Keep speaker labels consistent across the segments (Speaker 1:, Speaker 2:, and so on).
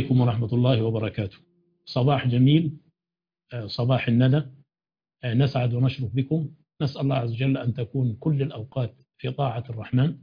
Speaker 1: عليكم ورحمة الله وبركاته صباح جميل آه، صباح الندى آه، نسعد ونشرف بكم نسأل الله عز وجل أن تكون كل الأوقات في طاعة الرحمن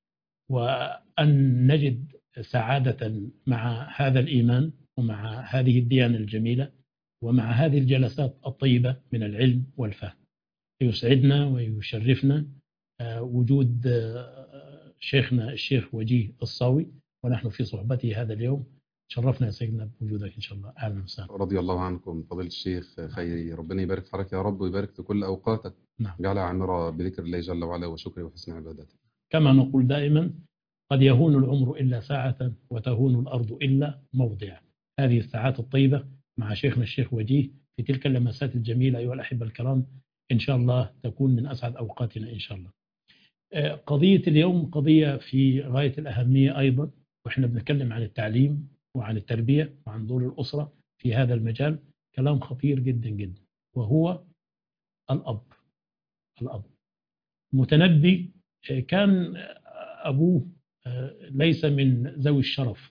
Speaker 1: وأن نجد سعادة مع هذا الإيمان ومع هذه الديانة الجميلة ومع هذه الجلسات الطيبة من العلم والفهم يسعدنا ويشرفنا آه، وجود آه، شيخنا الشيخ وجيه الصاوي ونحن في صحبته هذا اليوم شرفنا يا سيدنا بوجودك إن شاء الله أهلا وسهلا
Speaker 2: رضي الله عنكم فضيلة الشيخ خيري ربنا يبارك في حضرتك يا رب ويبارك في كل أوقاتك
Speaker 1: نعم.
Speaker 2: جعلها عامرة بذكر الله جل وعلا وشكره وحسن عبادته
Speaker 1: كما نقول دائما قد يهون العمر إلا ساعة وتهون الأرض إلا موضع هذه الساعات الطيبة مع شيخنا الشيخ وجيه في تلك اللمسات الجميلة أيها الأحبة الكرام إن شاء الله تكون من أسعد أوقاتنا إن شاء الله آه، قضية اليوم قضية في غاية الأهمية أيضا وإحنا بنتكلم عن التعليم وعن التربية وعن دور الأسرة في هذا المجال كلام خطير جدا جدا وهو الأب الأب متنبي آه، كان أبوه آه، ليس من ذوي الشرف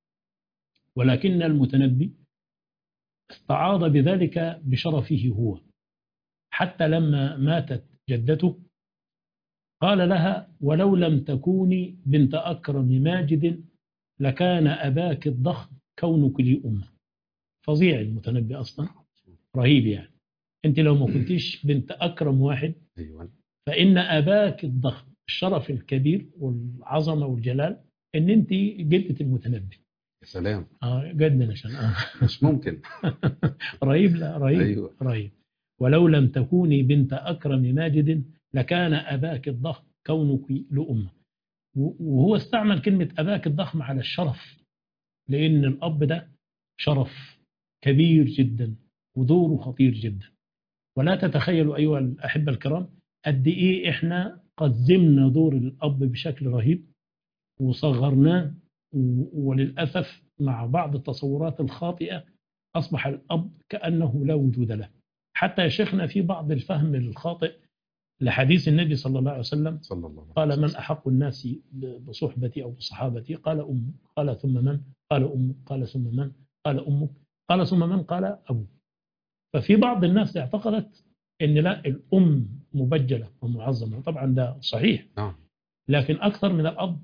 Speaker 1: ولكن المتنبي استعاض بذلك بشرفه هو حتى لما ماتت جدته قال لها ولو لم تكوني بنت أكرم ماجد لكان أباك الضخم كونك لي أمة فظيع المتنبي أصلا رهيب يعني أنت لو ما كنتيش بنت أكرم واحد
Speaker 2: أيوة
Speaker 1: فإن أباك الضخم الشرف الكبير والعظمة والجلال إن أنت جدة المتنبي
Speaker 2: يا سلام
Speaker 1: آه جدا عشان آه.
Speaker 2: مش ممكن
Speaker 1: رهيب لا رهيب
Speaker 2: أيوة
Speaker 1: رهيب ولو لم تكوني بنت أكرم ماجد لكان أباك الضخم كونك لأمة وهو استعمل كلمة أباك الضخم على الشرف لأن الأب ده شرف كبير جدا ودوره خطير جدا ولا تتخيلوا أيها الأحبة الكرام قد إيه إحنا قدمنا دور الأب بشكل رهيب وصغرناه و- وللأسف مع بعض التصورات الخاطئة أصبح الأب كأنه لا وجود له حتى يا شيخنا في بعض الفهم الخاطئ لحديث النبي صلى الله عليه وسلم
Speaker 2: صلى الله عليه
Speaker 1: قال
Speaker 2: وسلم
Speaker 1: من أحق الناس بصحبتي أو بصحابتي قال أمك قال ثم من قال أمك قال ثم من قال أمك قال ثم من قال أبوك ففي بعض الناس اعتقدت أن لا الأم مبجلة ومعظمة طبعا ده صحيح
Speaker 2: نعم
Speaker 1: لكن أكثر من الأب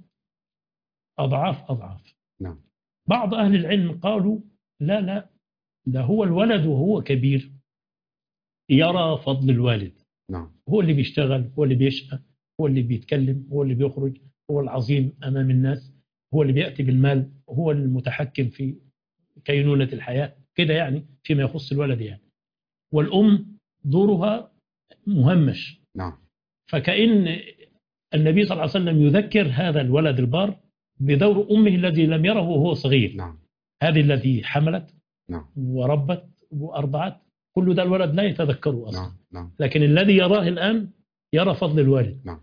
Speaker 1: أضعاف أضعاف
Speaker 2: نعم
Speaker 1: بعض أهل العلم قالوا لا لا ده هو الولد وهو كبير يرى فضل الوالد
Speaker 2: نعم
Speaker 1: هو اللي بيشتغل هو اللي بيشقى هو اللي بيتكلم هو اللي بيخرج هو العظيم أمام الناس هو اللي بيأتي بالمال هو المتحكم في كينونة الحياة كده يعني فيما يخص الولد يعني والأم دورها مهمش
Speaker 2: نعم
Speaker 1: فكأن النبي صلى الله عليه وسلم يذكر هذا الولد البار بدور أمه الذي لم يره وهو صغير
Speaker 2: نعم
Speaker 1: هذه التي حملت
Speaker 2: نعم
Speaker 1: وربت وأرضعت كل ده الولد لا يتذكره أصلا
Speaker 2: نعم نعم
Speaker 1: لكن الذي يراه الآن يرى فضل الوالد
Speaker 2: نعم.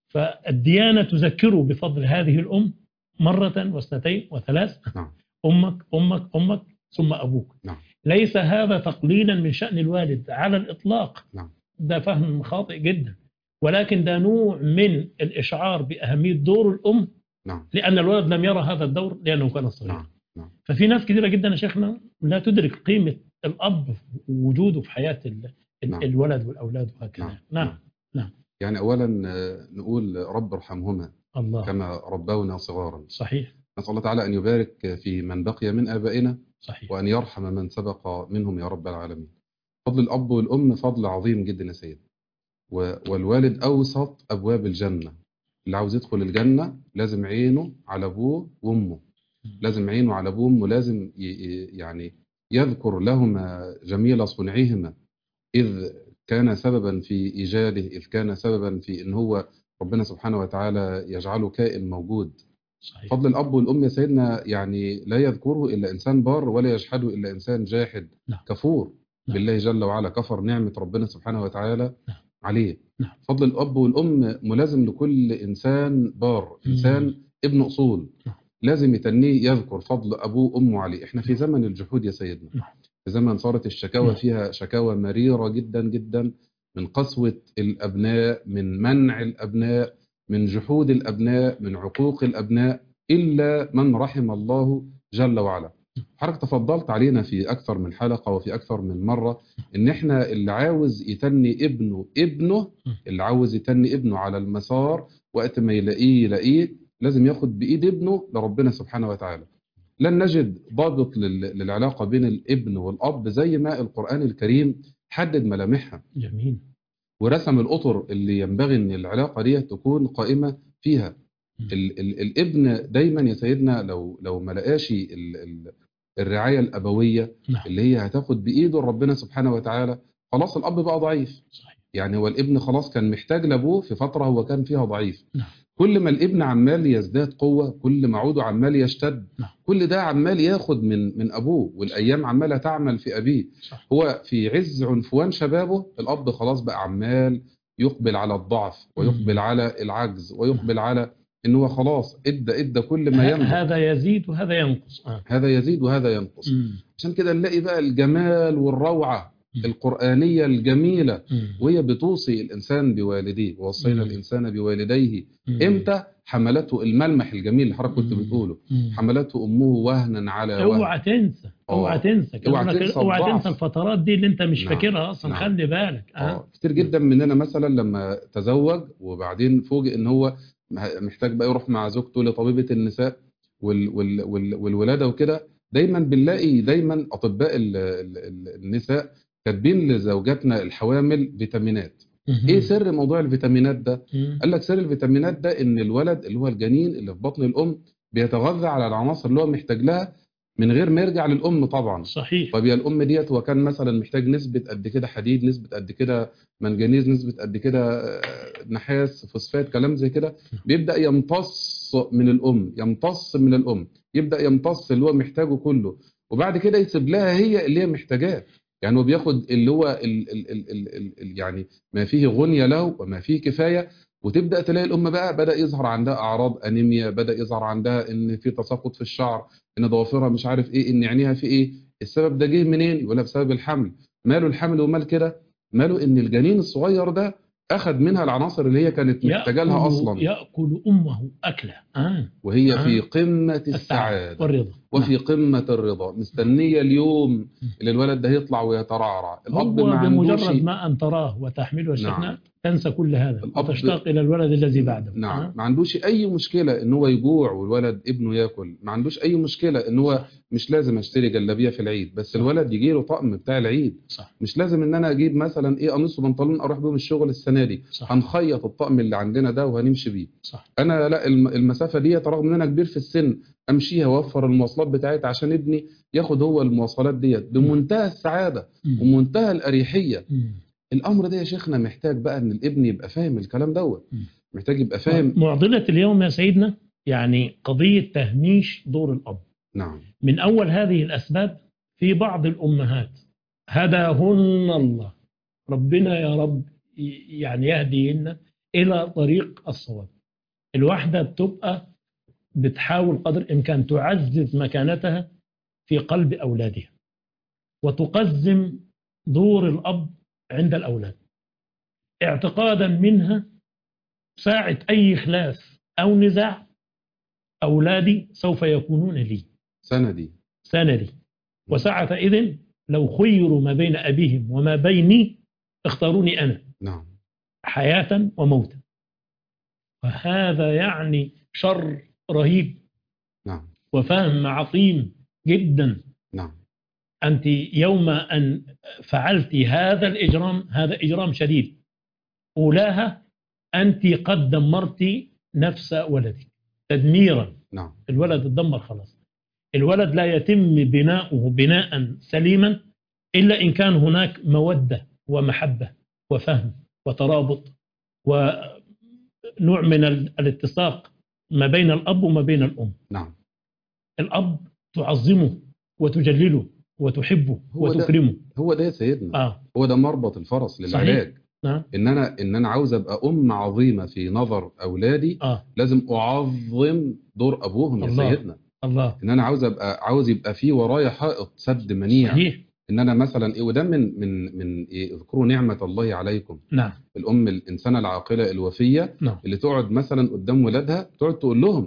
Speaker 1: فالديانة تذكره بفضل هذه الأم مرة واثنتين وثلاث
Speaker 2: نعم.
Speaker 1: أمك أمك أمك ثم أبوك
Speaker 2: نعم.
Speaker 1: ليس هذا تقليلا من شأن الوالد على الإطلاق
Speaker 2: نعم.
Speaker 1: ده فهم خاطئ جدا ولكن ده نوع من الإشعار بأهمية دور الأم
Speaker 2: نعم
Speaker 1: لأن الولد لم يرى هذا الدور لأنه كان صغيرا
Speaker 2: نعم نعم
Speaker 1: ففي ناس كثيرة جدا يا شيخنا لا تدرك قيمة الأب ووجوده في حياة ال- ال-
Speaker 2: نعم.
Speaker 1: الولد والأولاد وهكذا
Speaker 2: نعم.
Speaker 1: نعم نعم.
Speaker 2: يعني أولا آه، نقول رب ارحمهما
Speaker 1: الله
Speaker 2: كما ربونا صغارا
Speaker 1: صحيح
Speaker 2: نسأل الله تعالى أن يبارك في من بقي من آبائنا
Speaker 1: صحيح
Speaker 2: وأن يرحم من سبق منهم يا رب العالمين فضل الأب والأم فضل عظيم جدا يا سيد و- والوالد أوسط أبواب الجنة اللي عاوز يدخل الجنة لازم عينه على أبوه وأمه لازم عينه على أبوه وأمه لازم ي- ي- يعني يذكر لهما جميل صنعهما إذ كان سببا في إيجاده إذ كان سببا في إن هو ربنا سبحانه وتعالى يجعله كائن موجود
Speaker 1: صحيح
Speaker 2: فضل الأب والأم يا سيدنا يعني لا يذكره إلا إنسان بار ولا يجحده إلا إنسان جاحد
Speaker 1: نعم.
Speaker 2: كفور
Speaker 1: نعم.
Speaker 2: بالله جل وعلا كفر نعمة ربنا سبحانه وتعالى
Speaker 1: نعم.
Speaker 2: عليه
Speaker 1: نعم.
Speaker 2: فضل الأب والأم ملازم لكل إنسان بار إنسان ابن أصول
Speaker 1: نعم.
Speaker 2: لازم يتنيه يذكر فضل أبوه وأمه عليه إحنا في زمن الجحود يا سيدنا
Speaker 1: نعم.
Speaker 2: في زمن صارت الشكاوى
Speaker 1: نعم.
Speaker 2: فيها شكاوى مريرة جدا جدا من قسوة الأبناء من منع الأبناء من جحود الأبناء من عقوق الأبناء إلا من رحم الله جل وعلا حضرتك تفضلت علينا في اكثر من حلقه وفي اكثر من مره ان احنا اللي عاوز يتني ابنه ابنه اللي عاوز يتني ابنه على المسار وقت ما يلاقيه يلاقيه لازم ياخد بايد ابنه لربنا سبحانه وتعالى لن نجد ضابط لل- للعلاقه بين الابن والاب زي ما القران الكريم حدد ملامحها
Speaker 1: جميل
Speaker 2: ورسم الاطر اللي ينبغي ان العلاقه دي تكون قائمه فيها
Speaker 1: مم.
Speaker 2: ال ال الابن دايما يا سيدنا لو لو ما لقاش ال ال الرعايه الابويه
Speaker 1: نعم
Speaker 2: اللي هي هتاخد بايده ربنا سبحانه وتعالى خلاص الاب بقى ضعيف
Speaker 1: صحيح
Speaker 2: يعني هو الابن خلاص كان محتاج لابوه في فتره هو كان فيها ضعيف
Speaker 1: نعم.
Speaker 2: كل ما الابن عمال يزداد قوه كل ما عوده عمال يشتد
Speaker 1: نعم.
Speaker 2: كل ده عمال ياخد من من ابوه والايام عماله تعمل في ابيه
Speaker 1: صح
Speaker 2: هو في عز عنفوان شبابه الاب خلاص بقى عمال يقبل على الضعف ويقبل
Speaker 1: مم.
Speaker 2: على العجز ويقبل على ان هو خلاص ادى ادى كل ما
Speaker 1: ه-
Speaker 2: يملك
Speaker 1: هذا يزيد وهذا ينقص آه.
Speaker 2: هذا يزيد وهذا ينقص
Speaker 1: مم.
Speaker 2: عشان كده نلاقي بقى الجمال والروعه
Speaker 1: مم.
Speaker 2: القرانيه الجميله
Speaker 1: مم.
Speaker 2: وهي بتوصي الانسان بوالديه ووصينا
Speaker 1: مم.
Speaker 2: الانسان بوالديه
Speaker 1: مم.
Speaker 2: امتى حملته الملمح الجميل اللي حضرتك كنت
Speaker 1: مم.
Speaker 2: بتقوله
Speaker 1: مم.
Speaker 2: حملته امه وهنا على وهن
Speaker 1: اوعى تنسى اوعى
Speaker 2: آه.
Speaker 1: تنسى كان
Speaker 2: اوعى
Speaker 1: يقول لك
Speaker 2: تنسى
Speaker 1: اوعى
Speaker 2: الضعف.
Speaker 1: تنسى الفترات دي اللي انت مش
Speaker 2: نعم.
Speaker 1: فاكرها اصلا
Speaker 2: نعم.
Speaker 1: خلي بالك
Speaker 2: اه
Speaker 1: اه
Speaker 2: كتير جدا مننا مثلا لما تزوج وبعدين فوجئ ان هو محتاج بقى يروح مع زوجته لطبيبه النساء وال وال وال والولاده وكده دايما بنلاقي دايما اطباء ال ال ال النساء كاتبين لزوجاتنا الحوامل فيتامينات
Speaker 1: مهم.
Speaker 2: ايه سر موضوع الفيتامينات ده
Speaker 1: مم.
Speaker 2: قال لك سر الفيتامينات ده ان الولد اللي هو الجنين اللي في بطن الام بيتغذى على العناصر اللي هو محتاج لها من غير ما يرجع للام طبعا
Speaker 1: صحيح
Speaker 2: طب يا الام ديت هو كان مثلا محتاج نسبه قد كده حديد نسبه قد كده منجنيز نسبه قد كده آه، نحاس فوسفات كلام زي كده بيبدا يمتص من الام يمتص من الام يبدا يمتص اللي هو محتاجه كله وبعد كده يسيب لها هي اللي هي محتاجاه يعني هو بياخد اللي هو ال ال ال ال ال ال يعني ما فيه غنية له وما فيه كفاية وتبدأ تلاقي الأم بقى بدأ يظهر عندها أعراض أنيميا بدأ يظهر عندها إن في تساقط في الشعر إن ضوافرها مش عارف إيه إن عينيها في إيه السبب ده جه منين يقولها بسبب الحمل ماله الحمل ومال كده ماله إن الجنين الصغير ده أخد منها العناصر اللي هي كانت محتاجة لها
Speaker 1: يأكل-
Speaker 2: أصلا
Speaker 1: يأكل أمه أكله آه.
Speaker 2: وهي
Speaker 1: آه.
Speaker 2: في قمة
Speaker 1: السعادة
Speaker 2: السعادة
Speaker 1: والرضا
Speaker 2: وفي
Speaker 1: نعم.
Speaker 2: قمة الرضا مستنية اليوم اللي الولد ده يطلع ويترعرع الأب
Speaker 1: هو
Speaker 2: ما عندوش
Speaker 1: بمجرد ما أن تراه وتحمله
Speaker 2: نعم.
Speaker 1: شيخنا تنسى كل هذا
Speaker 2: الأب-
Speaker 1: وتشتاق إلى الولد الذي بعده
Speaker 2: نعم
Speaker 1: آه.
Speaker 2: ما عندوش اي مشكله ان هو يجوع والولد ابنه ياكل ما عندوش اي مشكله ان هو مش لازم اشتري جلابيه في العيد بس
Speaker 1: صح.
Speaker 2: الولد يجي له طقم بتاع العيد
Speaker 1: صح
Speaker 2: مش لازم ان انا اجيب مثلا ايه قميص وبنطلون اروح بيهم الشغل السنه دي
Speaker 1: صح
Speaker 2: هنخيط الطقم اللي عندنا ده وهنمشي بيه
Speaker 1: صح
Speaker 2: انا لا الم- المسافه دي رغم ان انا كبير في السن امشيها واوفر المواصلات بتاعتي عشان ابني ياخد هو المواصلات ديت بمنتهى السعاده
Speaker 1: مم.
Speaker 2: ومنتهى الاريحيه
Speaker 1: مم.
Speaker 2: الامر ده يا شيخنا محتاج بقى ان الابن يبقى فاهم الكلام دوت
Speaker 1: مم.
Speaker 2: محتاج يبقى فاهم
Speaker 1: معضلة اليوم يا سيدنا يعني قضية تهميش دور الأب
Speaker 2: نعم
Speaker 1: من أول هذه الأسباب في بعض الأمهات هداهن الله ربنا يا رب ي- يعني يهديهن إلى طريق الصواب الواحدة بتبقى بتحاول قدر الإمكان تعزز مكانتها في قلب أولادها وتقزم دور الأب عند الأولاد اعتقادا منها ساعة أي خلاف أو نزاع أولادي سوف يكونون لي
Speaker 2: سندي
Speaker 1: سندي وساعة إذن لو خيروا ما بين أبيهم وما بيني اختاروني أنا
Speaker 2: نعم
Speaker 1: حياة وموتا وهذا يعني شر رهيب
Speaker 2: نعم
Speaker 1: وفهم عظيم جدا
Speaker 2: نعم
Speaker 1: أنت يوم أن فعلت هذا الإجرام هذا إجرام شديد أولاها أنت قد دمرت نفس ولدك تدميرا
Speaker 2: نعم
Speaker 1: الولد اتدمر خلاص الولد لا يتم بناؤه بناء سليما إلا إن كان هناك مودة ومحبة وفهم وترابط ونوع من ال- الاتساق ما بين الأب وما بين الأم
Speaker 2: نعم
Speaker 1: الأب تعظمه وتجلله وتحبه
Speaker 2: هو ده-
Speaker 1: وتكرمه
Speaker 2: هو ده يا سيدنا
Speaker 1: آه
Speaker 2: هو ده مربط الفرس للعلاج
Speaker 1: نعم
Speaker 2: ان انا ان انا عاوز ابقى ام عظيمه في نظر اولادي
Speaker 1: آه
Speaker 2: لازم اعظم دور ابوهم يا
Speaker 1: الله.
Speaker 2: سيدنا
Speaker 1: الله
Speaker 2: ان انا عاوز ابقى عاوز يبقى في ورايا حائط سد منيع
Speaker 1: صحيح
Speaker 2: ان انا مثلا ايه وده من من من إيه اذكروا نعمه الله عليكم
Speaker 1: نعم
Speaker 2: الام الانسانه العاقله الوفيه
Speaker 1: نعم
Speaker 2: اللي تقعد مثلا قدام ولادها تقعد تقول لهم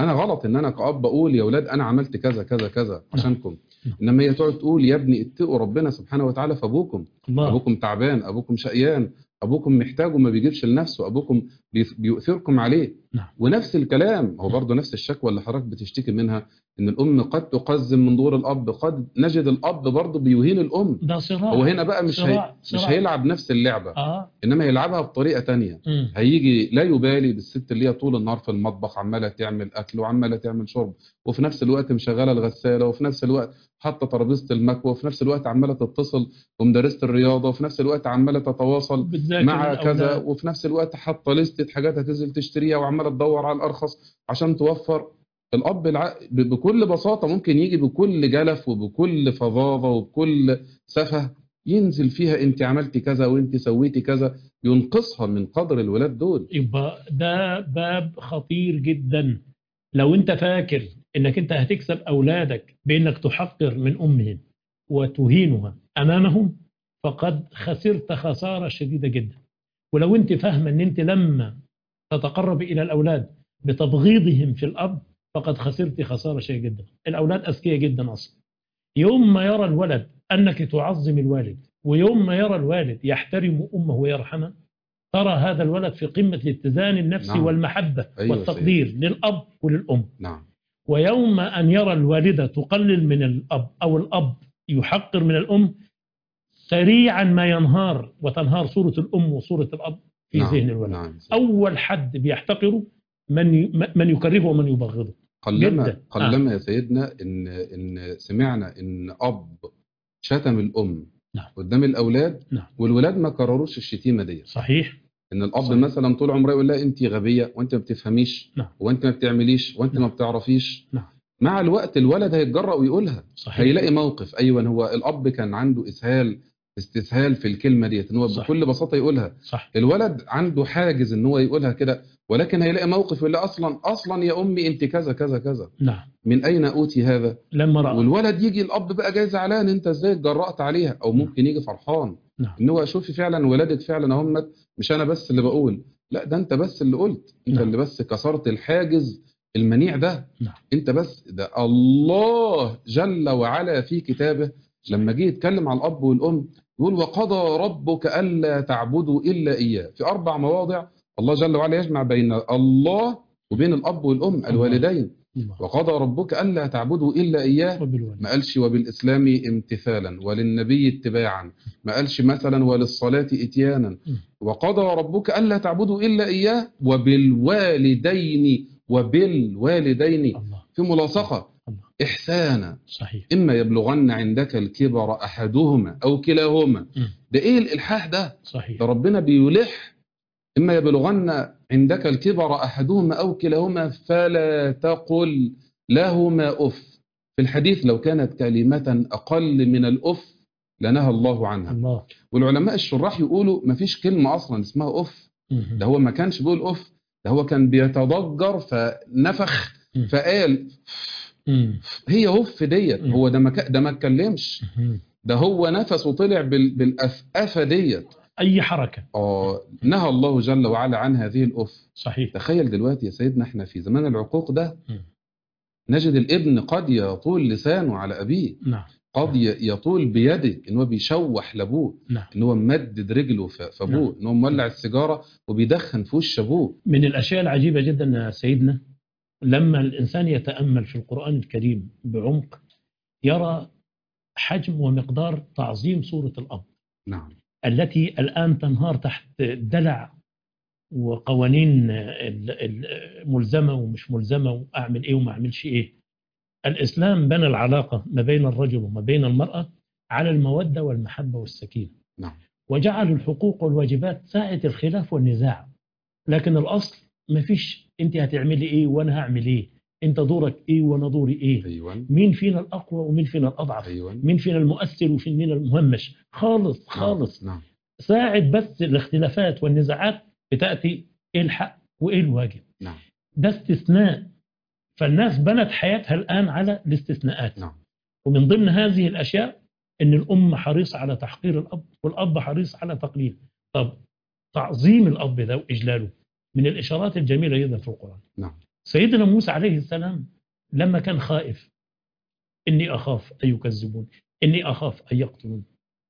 Speaker 2: انا غلط ان انا كأب اقول يا اولاد انا عملت كذا كذا كذا عشانكم
Speaker 1: نعم.
Speaker 2: انما هي تقعد تقول يا ابني اتقوا ربنا سبحانه وتعالى في ابوكم
Speaker 1: الله
Speaker 2: ابوكم تعبان ابوكم شقيان ابوكم محتاج وما بيجيبش لنفسه ابوكم بي- بيؤثركم عليه
Speaker 1: نعم.
Speaker 2: ونفس الكلام هو برضه نفس الشكوى اللي حضرتك بتشتكي منها ان الام قد تقزم من دور الاب قد نجد الاب برضه بيهين الام
Speaker 1: ده صراع
Speaker 2: هو هنا بقى مش هي...
Speaker 1: صراع
Speaker 2: مش
Speaker 1: صراع.
Speaker 2: هيلعب نفس اللعبه
Speaker 1: اه
Speaker 2: انما هيلعبها بطريقه تانية
Speaker 1: مم.
Speaker 2: هيجي لا يبالي بالست اللي هي طول النهار في المطبخ عماله تعمل اكل وعماله تعمل شرب وفي نفس الوقت مشغله الغساله وفي نفس الوقت حاطه ترابيزه المكوى وفي نفس الوقت عماله تتصل بمدرسه الرياضه وفي نفس الوقت عماله تتواصل
Speaker 1: بتذاكر
Speaker 2: مع
Speaker 1: الأولاد.
Speaker 2: كذا وفي نفس الوقت حاطه لستة حاجات هتنزل تشتريها وعماله تدور على الارخص عشان توفر الاب الع... ب- بكل بساطه ممكن يجي بكل جلف وبكل فظاظه وبكل سفه ينزل فيها انت عملتي كذا وانت سويتي كذا ينقصها من قدر الولاد دول
Speaker 1: يبقى ده باب خطير جدا لو انت فاكر انك انت هتكسب اولادك بانك تحقر من امهم وتهينها امامهم فقد خسرت خساره شديده جدا ولو انت فاهمه ان انت لما تتقرب الى الاولاد بتبغيضهم في الاب فقد خسرت خساره شديده جدا الاولاد اذكياء جدا اصلا يوم ما يرى الولد انك تعظم الوالد ويوم ما يرى الوالد يحترم امه ويرحمه ترى هذا الولد في قمة الاتزان النفسي
Speaker 2: نعم.
Speaker 1: والمحبة
Speaker 2: أيوة
Speaker 1: والتقدير للأب وللأم
Speaker 2: نعم
Speaker 1: ويوم أن يرى الوالدة تقلل من الأب أو الأب يحقر من الأم سريعا ما ينهار وتنهار صورة الأم وصورة الأب في
Speaker 2: نعم.
Speaker 1: ذهن الولد
Speaker 2: نعم
Speaker 1: أول حد بيحتقره من ي- من يكرهه ومن يبغضه
Speaker 2: قلما
Speaker 1: جداً.
Speaker 2: قلما يا سيدنا ان ان سمعنا ان اب شتم الام
Speaker 1: نعم.
Speaker 2: قدام الاولاد
Speaker 1: نعم.
Speaker 2: والولاد ما كرروش الشتيمه دي
Speaker 1: صحيح
Speaker 2: ان الاب
Speaker 1: صحيح.
Speaker 2: مثلا طول عمره يقول لها انت غبيه وانت ما بتفهميش
Speaker 1: نعم.
Speaker 2: وانت ما بتعمليش وانت ما بتعرفيش
Speaker 1: نعم.
Speaker 2: مع الوقت الولد هيتجرأ ويقولها
Speaker 1: صحيح
Speaker 2: هيلاقي موقف ايوه هو الاب كان عنده اسهال استسهال في الكلمه ديت ان هو
Speaker 1: صح.
Speaker 2: بكل بساطه يقولها
Speaker 1: صح
Speaker 2: الولد عنده حاجز ان هو يقولها كده ولكن هيلاقي موقف يقول لها اصلا اصلا يا امي انت كذا كذا كذا
Speaker 1: نعم
Speaker 2: من اين اوتي هذا
Speaker 1: لما رأى
Speaker 2: والولد يجي الاب بقى جاي زعلان انت ازاي اتجرأت عليها او ممكن يجي فرحان
Speaker 1: نعم.
Speaker 2: ان هو شوفي فعلا ولادك فعلا هم مش انا بس اللي بقول لا ده انت بس اللي قلت انت
Speaker 1: نعم.
Speaker 2: اللي بس كسرت الحاجز المنيع ده
Speaker 1: نعم.
Speaker 2: انت بس ده الله جل وعلا في كتابه لما جه يتكلم على الاب والام يقول وقضى ربك الا تعبدوا الا اياه في اربع مواضع الله جل وعلا يجمع بين الله وبين الاب والام الوالدين
Speaker 1: الله.
Speaker 2: وقضى ربك الا تعبدوا الا اياه
Speaker 1: وبالوالد
Speaker 2: ما قالش وبالإسلام امتثالا وللنبي اتباعا ما قالش مثلا وللصلاة اتيانا وقضى ربك ألا تعبدوا إلا إياه وبالوالدين وبالوالدين
Speaker 1: الله
Speaker 2: في ملاصقة
Speaker 1: الله.
Speaker 2: إحسانا
Speaker 1: صحيح
Speaker 2: إما يبلغن عندك الكبر أحدهما أو كلاهما
Speaker 1: مم.
Speaker 2: ده إيه الإلحاح ده
Speaker 1: صحيح
Speaker 2: ده ربنا بيلح إما يبلغن عندك الكبر أحدهما أو كلاهما فلا تقل لهما أف في الحديث لو كانت كلمة أقل من الأف لنهى الله عنها
Speaker 1: الله
Speaker 2: والعلماء الشراح يقولوا ما فيش كلمة أصلا اسمها أف
Speaker 1: مم.
Speaker 2: ده هو ما كانش بيقول أف ده هو كان بيتضجر فنفخ
Speaker 1: مم.
Speaker 2: فقال
Speaker 1: مم.
Speaker 2: هي أف ديت
Speaker 1: مم.
Speaker 2: هو ده ما ك- ده ما اتكلمش
Speaker 1: مم.
Speaker 2: ده هو نفسه طلع بال- بالأفأفة ديت
Speaker 1: أي حركة
Speaker 2: آه نهى الله جل وعلا عن هذه الأف
Speaker 1: صحيح
Speaker 2: تخيل دلوقتي يا سيدنا احنا في زمان العقوق ده
Speaker 1: مم.
Speaker 2: نجد الابن قد يطول لسانه على أبيه
Speaker 1: نعم
Speaker 2: قد ي- يطول بيده ان هو بيشوح لابوه
Speaker 1: نعم
Speaker 2: ان هو ممدد رجله ف- في ابوه ان هو مولع السيجاره وبيدخن في وش ابوه
Speaker 1: من الأشياء العجيبة جدا يا سيدنا لما الإنسان يتأمل في القرآن الكريم بعمق يرى حجم ومقدار تعظيم صورة الأب
Speaker 2: نعم
Speaker 1: التي الآن تنهار تحت دلع وقوانين ال- ال- ملزمة ومش ملزمة وأعمل إيه وما أعملش إيه الإسلام بنى العلاقة ما بين الرجل وما بين المرأة على المودة والمحبة والسكينة
Speaker 2: نعم
Speaker 1: وجعلوا الحقوق والواجبات ساعة الخلاف والنزاع لكن الأصل ما فيش أنت هتعملي إيه وأنا هعمل إيه أنت دورك إيه وأنا دوري إيه
Speaker 2: ايوه
Speaker 1: مين فينا الأقوى ومين فينا الأضعف
Speaker 2: ايوه
Speaker 1: مين فينا المؤثر وفين فينا المهمش خالص خالص
Speaker 2: نعم
Speaker 1: ساعة بس الاختلافات والنزاعات بتأتي إيه الحق وإيه الواجب
Speaker 2: نعم
Speaker 1: ده استثناء فالناس بنت حياتها الآن على الاستثناءات
Speaker 2: نعم
Speaker 1: ومن ضمن هذه الأشياء أن الأم حريصة على تحقير الأب والأب حريص على تقليل طب تعظيم الأب ده وإجلاله من الإشارات الجميلة جدا في القرآن
Speaker 2: نعم
Speaker 1: سيدنا موسى عليه السلام لما كان خائف إني أخاف أن يكذبون إني أخاف أن يقتلون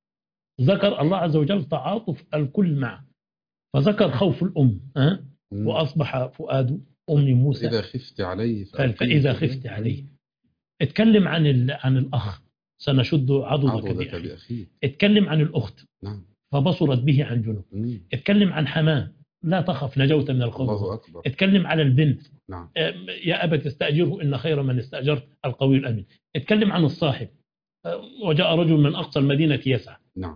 Speaker 1: ذكر الله عز وجل تعاطف الكل معه فذكر خوف الأم ها
Speaker 2: مم.
Speaker 1: وأصبح فؤاد أم موسى
Speaker 2: إذا خفت عليه
Speaker 1: قال فإذا خفت عليه اتكلم عن ال- عن الأخ سنشد عضدك
Speaker 2: عضدك
Speaker 1: بأخيك
Speaker 2: بأخيك
Speaker 1: اتكلم عن الأخت
Speaker 2: نعم
Speaker 1: فبصرت به عن جنوب
Speaker 2: مم.
Speaker 1: اتكلم عن حماه لا تخف نجوت من الخوف
Speaker 2: الله أكبر
Speaker 1: اتكلم على البنت
Speaker 2: نعم
Speaker 1: أم، يا أبت استأجره إن خير من استأجرت القوي الأمين اتكلم عن الصاحب أم، وجاء رجل من أقصى المدينة يسعى
Speaker 2: نعم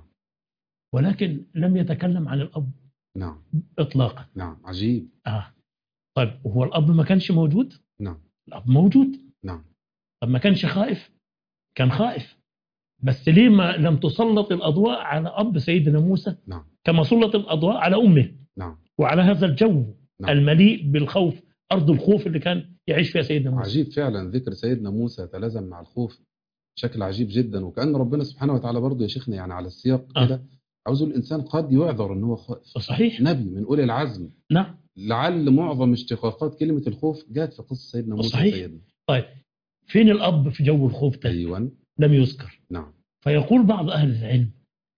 Speaker 1: ولكن لم يتكلم عن الأب
Speaker 2: نعم
Speaker 1: إطلاقا
Speaker 2: نعم عجيب
Speaker 1: آه. طيب هو الأب ما كانش موجود
Speaker 2: نعم
Speaker 1: الأب موجود
Speaker 2: نعم
Speaker 1: طب ما كانش خائف كان خائف بس ليه ما لم تسلط الأضواء على أب سيدنا موسى
Speaker 2: نعم
Speaker 1: كما سلط الأضواء على أمه
Speaker 2: نعم
Speaker 1: وعلى هذا الجو
Speaker 2: نعم.
Speaker 1: المليء بالخوف أرض الخوف اللي كان يعيش فيها سيدنا موسى
Speaker 2: عجيب فعلا ذكر سيدنا موسى تلازم مع الخوف بشكل عجيب جدا وكأن ربنا سبحانه وتعالى برضه يا شيخنا يعني على السياق
Speaker 1: آه.
Speaker 2: كده عاوز الإنسان قد يعذر إن هو خائف
Speaker 1: صحيح
Speaker 2: نبي من أولي العزم
Speaker 1: نعم
Speaker 2: لعل معظم اشتقاقات كلمة الخوف جاءت في قصة سيدنا موسى
Speaker 1: صحيح.
Speaker 2: سيدنا
Speaker 1: طيب فين الأب في جو الخوف ده
Speaker 2: أيوة
Speaker 1: لم يذكر
Speaker 2: نعم
Speaker 1: فيقول بعض أهل العلم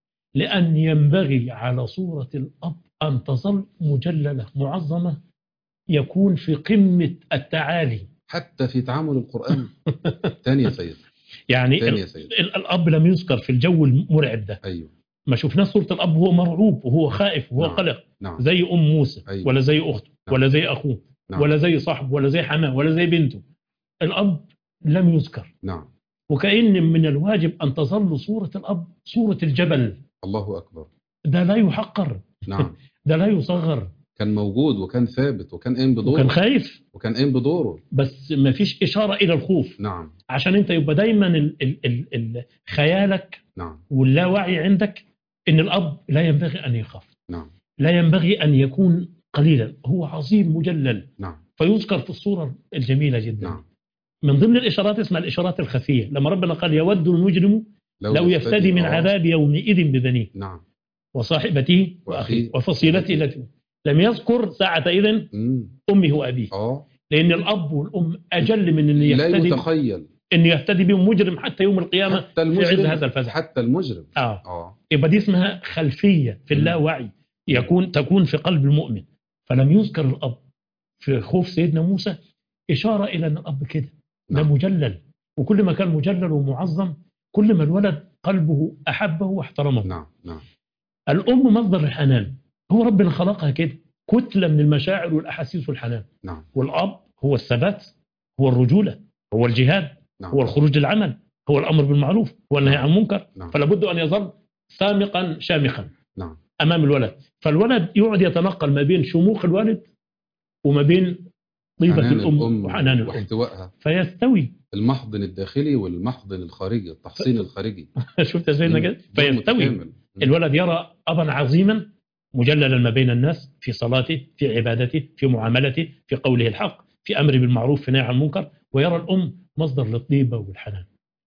Speaker 1: لأن ينبغي على صورة الأب أن تظل مجللة معظمة يكون في قمة التعالي
Speaker 2: حتى في تعامل القرآن تاني يا سيد
Speaker 1: يعني
Speaker 2: تاني
Speaker 1: ال-
Speaker 2: يا سيد
Speaker 1: ال- الأب لم يذكر في الجو المرعب ده
Speaker 2: أيوة
Speaker 1: ما شفناش صورة الأب وهو مرعوب وهو خائف وهو
Speaker 2: نعم.
Speaker 1: قلق
Speaker 2: نعم
Speaker 1: زي أم موسى
Speaker 2: أيوة.
Speaker 1: ولا زي أخته
Speaker 2: نعم.
Speaker 1: ولا زي أخوه
Speaker 2: نعم.
Speaker 1: ولا زي صاحبه ولا زي حماه ولا زي بنته الأب لم يذكر
Speaker 2: نعم
Speaker 1: وكأن من الواجب أن تظل صورة الأب صورة الجبل
Speaker 2: الله أكبر
Speaker 1: ده لا يحقر
Speaker 2: نعم
Speaker 1: ده لا يصغر
Speaker 2: كان موجود وكان ثابت وكان قايم
Speaker 1: وكان
Speaker 2: بدوره
Speaker 1: خايف
Speaker 2: وكان قايم بدوره
Speaker 1: بس ما فيش إشارة إلى الخوف
Speaker 2: نعم
Speaker 1: عشان أنت يبقى دايما ال ال ال ال خيالك
Speaker 2: نعم
Speaker 1: واللاوعي عندك إن الأب لا ينبغي أن يخاف
Speaker 2: نعم
Speaker 1: لا ينبغي أن يكون قليلا هو عظيم مجلل
Speaker 2: نعم
Speaker 1: فيذكر في الصورة الجميلة جدا
Speaker 2: نعم
Speaker 1: من ضمن الإشارات اسمها الإشارات الخفية لما ربنا قال يود المجرم لو يفتدي من
Speaker 2: آه.
Speaker 1: عذاب يومئذ ببنيه
Speaker 2: نعم
Speaker 1: وصاحبته
Speaker 2: وأخيه.
Speaker 1: وأخيه وفصيلته التي لم يذكر ساعة إذن
Speaker 2: مم.
Speaker 1: أمه وأبيه
Speaker 2: اه
Speaker 1: لأن الأب والأم أجل من أن
Speaker 2: لا
Speaker 1: يهتدي
Speaker 2: يتخيل
Speaker 1: أن يهتدي بهم مجرم حتى يوم القيامة
Speaker 2: حتى
Speaker 1: في عز
Speaker 2: المجرم
Speaker 1: هذا الفزع
Speaker 2: حتى المجرم
Speaker 1: آه
Speaker 2: اه
Speaker 1: يبقى دي اسمها خلفية في
Speaker 2: مم.
Speaker 1: اللاوعي يكون تكون في قلب المؤمن فلم يذكر الأب في خوف سيدنا موسى إشارة إلى أن الأب كده ده
Speaker 2: نعم.
Speaker 1: مجلل وكل ما كان مجلل ومعظم كل ما الولد قلبه أحبه واحترمه
Speaker 2: نعم نعم
Speaker 1: الأم مصدر الحنان هو ربنا خلقها كده كتلة من المشاعر والأحاسيس والحنان
Speaker 2: نعم
Speaker 1: والأب هو الثبات هو الرجولة هو الجهاد
Speaker 2: نعم
Speaker 1: هو الخروج للعمل هو الأمر بالمعروف هو النهي عن المنكر
Speaker 2: نعم
Speaker 1: فلا بد أن يظل سامقا شامخا
Speaker 2: نعم
Speaker 1: أمام الولد فالولد يقعد يتنقل ما بين شموخ الوالد وما بين طيبة
Speaker 2: حنان
Speaker 1: الأم وحنان الأم
Speaker 2: واحتوائها
Speaker 1: فيستوي
Speaker 2: المحضن الداخلي والمحضن الخارجي التحصين الخارجي
Speaker 1: شفت سيدنا كده
Speaker 2: دور
Speaker 1: فيستوي
Speaker 2: متكامل. مم.
Speaker 1: الولد يرى أبا عظيما مجللا ما بين الناس في صلاته في عبادته في معاملته في قوله الحق في أمر بالمعروف في نهي عن المنكر ويرى الأم مصدر للطيبة والحنان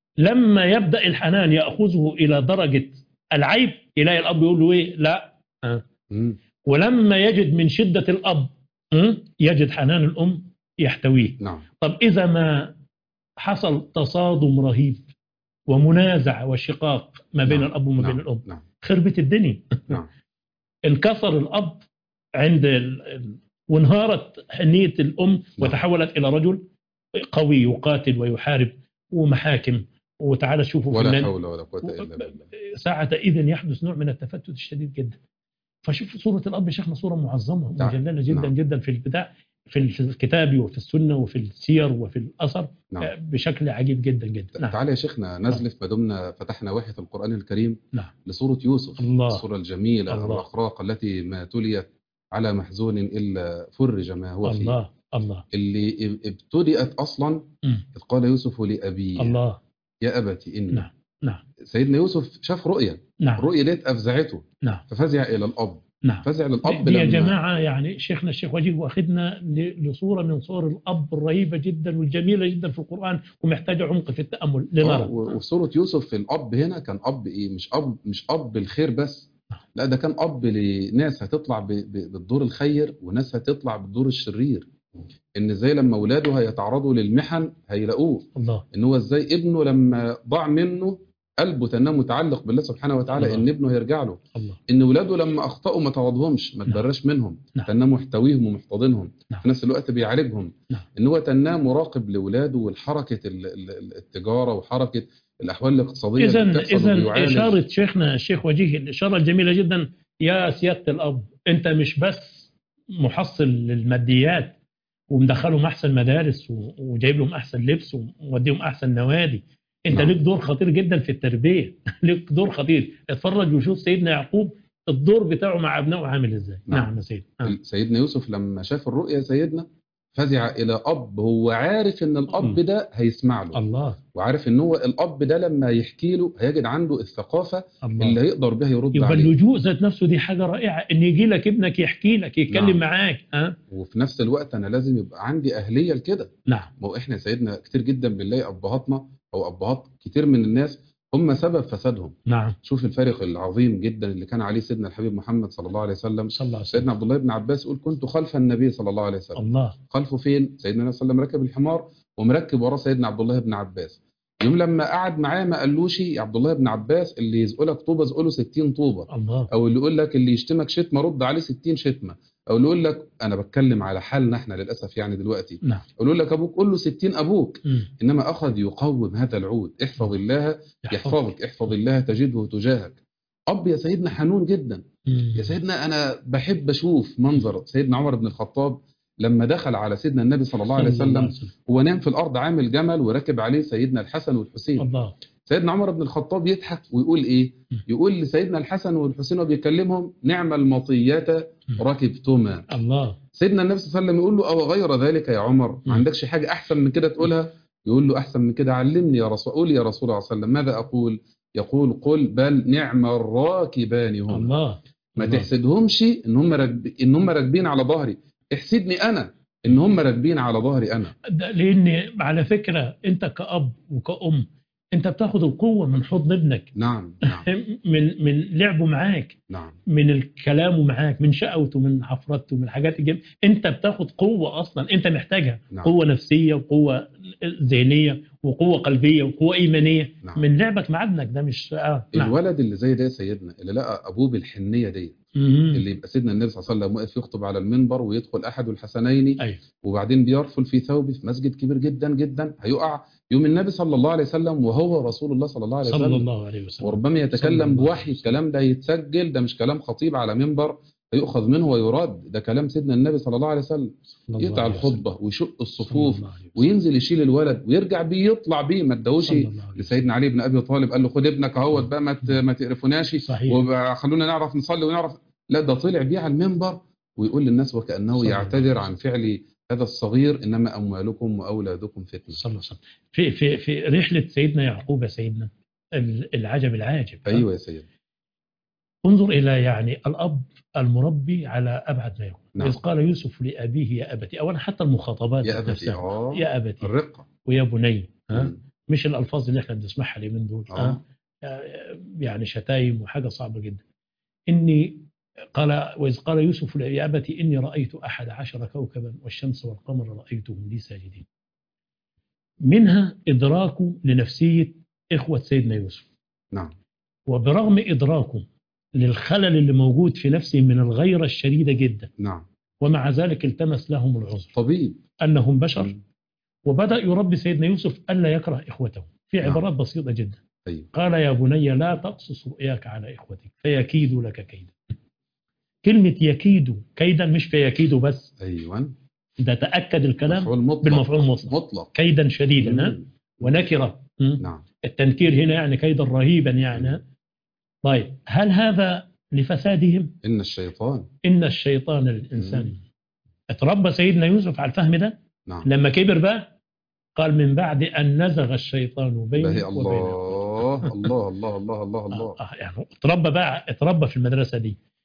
Speaker 1: لما يبدأ الحنان يأخذه إلى درجة العيب يلاقي الأب يقول له إيه لا
Speaker 2: مم.
Speaker 1: ولما يجد من شدة الأب م? يجد حنان الأم يحتويه
Speaker 2: نعم
Speaker 1: طب إذا ما حصل تصادم رهيب ومنازع وشقاق ما بين
Speaker 2: نعم.
Speaker 1: الأب وما بين
Speaker 2: نعم.
Speaker 1: الأم
Speaker 2: نعم
Speaker 1: خربت الدنيا
Speaker 2: نعم
Speaker 1: انكسر الأب عند ال... ال- وانهارت حنية الأم وتحولت إلى رجل قوي يقاتل ويحارب ومحاكم وتعالى شوفوا في
Speaker 2: ولا
Speaker 1: النان-
Speaker 2: حول ولا قوة إلا بالله
Speaker 1: ساعة إذن يحدث نوع من التفتت الشديد جدا فشوف صورة الأب يا شيخنا صورة معظمة
Speaker 2: نعم.
Speaker 1: مجللة جدا
Speaker 2: نعم.
Speaker 1: جدا في البتاع في الكتاب وفي السنة وفي السير وفي الأثر
Speaker 2: نعم.
Speaker 1: آه، بشكل عجيب جدا جدا نعم
Speaker 2: تعالى يا شيخنا نزلف ما دمنا فتحنا واحة القرآن الكريم
Speaker 1: نعم.
Speaker 2: لسورة يوسف
Speaker 1: الله.
Speaker 2: السورة الجميلة
Speaker 1: الله.
Speaker 2: الرقراق التي ما تليت على محزون إلا فرج ما هو فيه
Speaker 1: الله الله
Speaker 2: اللي ابتدأت أصلا
Speaker 1: مم.
Speaker 2: إذ قال يوسف لأبيه
Speaker 1: الله
Speaker 2: يا أبت إن
Speaker 1: نعم. نعم.
Speaker 2: سيدنا يوسف شاف رؤية
Speaker 1: نعم
Speaker 2: الرؤية ديت أفزعته
Speaker 1: نعم
Speaker 2: ففزع إلى الأب
Speaker 1: نعم
Speaker 2: فزع للأب
Speaker 1: دي يا
Speaker 2: لما
Speaker 1: جماعة يعني شيخنا الشيخ وجيه واخدنا ل- لصورة من صور الأب الرهيبة جدا والجميلة جدا في القرآن ومحتاجة عمق في التأمل
Speaker 2: آه،
Speaker 1: لنرى
Speaker 2: و- وفي سورة يوسف الأب هنا كان أب إيه مش أب مش أب الخير بس لا ده كان أب لناس هتطلع ب- ب- بالدور الخير وناس هتطلع بالدور الشرير ان ازاي لما اولاده هيتعرضوا للمحن هيلاقوه
Speaker 1: الله
Speaker 2: ان هو ازاي ابنه لما ضاع منه قلبه تنام متعلق بالله سبحانه وتعالى
Speaker 1: الله.
Speaker 2: ان ابنه هيرجع له
Speaker 1: الله
Speaker 2: ان ولاده لما اخطاوا ما تعوضهمش ما
Speaker 1: نعم.
Speaker 2: تبرش منهم
Speaker 1: نعم.
Speaker 2: تناه محتويهم ومحتضنهم
Speaker 1: نعم.
Speaker 2: في نفس الوقت بيعالجهم
Speaker 1: نعم.
Speaker 2: ان هو تناه مراقب لاولاده والحركه ال- ال- ال- التجاره وحركه الاحوال الاقتصاديه
Speaker 1: إذا
Speaker 2: اللي بتحصل
Speaker 1: إذا
Speaker 2: وبيعالج.
Speaker 1: إشارة شيخنا الشيخ وجيه الإشارة الجميلة جدا يا سيادة الأب أنت مش بس محصل للماديات ومدخلهم أحسن مدارس و- وجايب لهم أحسن لبس وموديهم أحسن نوادي أنت
Speaker 2: نعم.
Speaker 1: ليك دور خطير جدا في التربية ليك دور خطير اتفرج وشوف سيدنا يعقوب الدور بتاعه مع أبنائه عامل إزاي
Speaker 2: نعم.
Speaker 1: نعم يا سيدي نعم.
Speaker 2: سيدنا يوسف لما شاف الرؤيا يا سيدنا فزع الى اب هو عارف ان الاب
Speaker 1: مم.
Speaker 2: ده هيسمع له
Speaker 1: الله
Speaker 2: وعارف ان هو الاب ده لما يحكي له هيجد عنده الثقافه اللي
Speaker 1: الله
Speaker 2: هيقدر بها يرد
Speaker 1: يبقى
Speaker 2: عليه
Speaker 1: اللجوء ذات نفسه دي حاجة رائعة إن يجي لك ابنك يحكي لك يتكلم
Speaker 2: نعم.
Speaker 1: معاك ها
Speaker 2: وفي نفس الوقت انا لازم يبقى عندي اهليه لكده
Speaker 1: نعم
Speaker 2: ما هو احنا يا سيدنا كتير جدا بنلاقي ابهاتنا او ابهات كتير من الناس هم سبب فسادهم
Speaker 1: نعم
Speaker 2: شوف الفارق العظيم جدا اللي كان عليه سيدنا الحبيب محمد صلى الله عليه وسلم
Speaker 1: صلى الله عليه وسلم
Speaker 2: سيدنا عبد الله بن عباس يقول كنت خلف النبي صلى الله عليه وسلم
Speaker 1: الله
Speaker 2: خلفه فين سيدنا النبي صلى الله عليه وسلم راكب الحمار ومركب وراه سيدنا عبد الله بن عباس يوم لما قعد معاه ما قالوش يا عبد الله بن عباس اللي يزقلك طوبه زقله 60 طوبه
Speaker 1: الله
Speaker 2: او اللي يقول لك اللي يشتمك شتمه رد عليه 60 شتمه او اللي يقول لك انا بتكلم على حالنا احنا للاسف يعني دلوقتي
Speaker 1: نعم
Speaker 2: يقول لك ابوك قول له 60 ابوك
Speaker 1: مم.
Speaker 2: انما اخذ يقوم هذا العود احفظ الله يحفظك احفظ الله تجده تجاهك اب يا سيدنا حنون جدا
Speaker 1: مم.
Speaker 2: يا سيدنا انا بحب اشوف منظر سيدنا عمر بن الخطاب لما دخل على سيدنا النبي صلى الله عليه
Speaker 1: صلى الله
Speaker 2: وسلم هو نام في الارض عامل جمل وركب عليه سيدنا الحسن والحسين
Speaker 1: الله
Speaker 2: سيدنا عمر بن الخطاب يضحك ويقول ايه
Speaker 1: م.
Speaker 2: يقول لسيدنا الحسن والحسين وبيكلمهم نعم المطيات
Speaker 1: م.
Speaker 2: ركبتما
Speaker 1: الله
Speaker 2: سيدنا النبي صلى الله عليه وسلم يقول له او غير ذلك يا عمر
Speaker 1: م.
Speaker 2: ما عندكش حاجه احسن من كده تقولها يقول له احسن من كده علمني يا رسول قول يا رسول الله صلى الله عليه وسلم ماذا اقول يقول قل بل نعم الراكبان هم
Speaker 1: الله
Speaker 2: ما
Speaker 1: الله.
Speaker 2: تحسدهمش ان هم راكب ان هم راكبين على ظهري احسدني انا ان هم راكبين على ظهري انا
Speaker 1: ده لان على فكره انت كاب وكأم انت بتاخد القوه من حضن ابنك
Speaker 2: نعم نعم
Speaker 1: من من لعبه معاك
Speaker 2: نعم
Speaker 1: من الكلام معاك من شقوته من حفرته من الحاجات الجميله انت بتاخد قوه اصلا انت محتاجها
Speaker 2: نعم
Speaker 1: قوه نفسيه وقوه ذهنيه وقوه قلبيه وقوه ايمانيه
Speaker 2: نعم
Speaker 1: من لعبك مع ابنك ده مش اه نعم
Speaker 2: الولد اللي زي ده يا سيدنا اللي لقى ابوه بالحنيه دي
Speaker 1: مم.
Speaker 2: اللي يبقى سيدنا النبي صلى الله عليه وسلم واقف يخطب على المنبر ويدخل احد الحسنين
Speaker 1: ايوه
Speaker 2: وبعدين بيرفل في ثوبه في مسجد كبير جدا جدا هيقع يوم النبي صلى الله عليه وسلم وهو رسول الله صلى الله عليه
Speaker 1: صلى
Speaker 2: وسلم
Speaker 1: الله عليه وسلم
Speaker 2: وربما
Speaker 1: صلى
Speaker 2: يتكلم
Speaker 1: الله
Speaker 2: بوحي
Speaker 1: عليه وسلم.
Speaker 2: الكلام ده يتسجل ده مش كلام خطيب على منبر يؤخذ منه ويراد ده كلام سيدنا النبي صلى الله عليه وسلم
Speaker 1: صلى الله
Speaker 2: يقطع
Speaker 1: عليه وسلم.
Speaker 2: الخطبه ويشق
Speaker 1: صلى
Speaker 2: الصفوف
Speaker 1: الله عليه وسلم.
Speaker 2: وينزل يشيل الولد ويرجع بيه يطلع بيه ما اداهوش
Speaker 1: صلى الله عليه وسلم.
Speaker 2: لسيدنا علي بن ابي طالب قال له خد ابنك اهوت بقى ما ت- ما تقرفوناش
Speaker 1: صحيح
Speaker 2: وخلونا نعرف نصلي ونعرف لا ده طلع بيه على المنبر ويقول للناس وكانه
Speaker 1: صلى الله
Speaker 2: يعتذر
Speaker 1: عليه
Speaker 2: عن فعل هذا الصغير انما اموالكم واولادكم فتنه
Speaker 1: صلى الله عليه وسلم في في في رحله سيدنا يعقوب يا سيدنا ال- العجب العاجب
Speaker 2: ايوه يا سيدي
Speaker 1: انظر الى يعني الاب المربي على ابعد ما يكون
Speaker 2: نعم.
Speaker 1: اذ قال يوسف لابيه يا ابتي اولا حتى المخاطبات
Speaker 2: يا
Speaker 1: ذات
Speaker 2: ابتي
Speaker 1: نفسها
Speaker 2: اه
Speaker 1: يا ابتي
Speaker 2: الرقه
Speaker 1: ويا بني ها
Speaker 2: مم.
Speaker 1: مش الالفاظ اللي احنا بنسمعها اليومين دول
Speaker 2: اه
Speaker 1: ها آه، يعني شتايم وحاجه صعبه جدا اني قال واذ قال يوسف يا ابتي اني رايت احد عشر كوكبا والشمس والقمر رايتهم لي ساجدين منها ادراكه لنفسيه اخوه سيدنا يوسف
Speaker 2: نعم
Speaker 1: وبرغم ادراكه للخلل اللي موجود في نفسه من الغيره الشديده جدا
Speaker 2: نعم
Speaker 1: ومع ذلك التمس لهم العذر
Speaker 2: طبيب
Speaker 1: انهم بشر
Speaker 2: مم.
Speaker 1: وبدا يربي سيدنا يوسف الا يكره اخوته في
Speaker 2: نعم.
Speaker 1: عبارات بسيطه جدا
Speaker 2: ايوه
Speaker 1: قال يا بني لا تقصص رؤياك على اخوتك فيكيدوا لك كيدا كلمه يكيدوا كيدا مش فيكيدوا بس
Speaker 2: ايوه
Speaker 1: ده تاكد الكلام
Speaker 2: مفعول مطلق
Speaker 1: بالمفعول المطلق
Speaker 2: مطلق
Speaker 1: كيدا شديدا ها؟
Speaker 2: مم.
Speaker 1: ونكره م?
Speaker 2: نعم
Speaker 1: التنكير هنا يعني كيدا رهيبا يعني ها؟ طيب هل هذا لفسادهم
Speaker 2: ان الشيطان
Speaker 1: ان الشيطان للانسان
Speaker 2: مم.
Speaker 1: اتربى سيدنا يوسف على الفهم ده
Speaker 2: نعم
Speaker 1: لما كبر بقى قال من بعد ان نزغ الشيطان بيني
Speaker 2: بهي
Speaker 1: وبين
Speaker 2: الله الله الله الله الله الله
Speaker 1: آه، آه، يعني اتربى بقى اتربى في المدرسه دي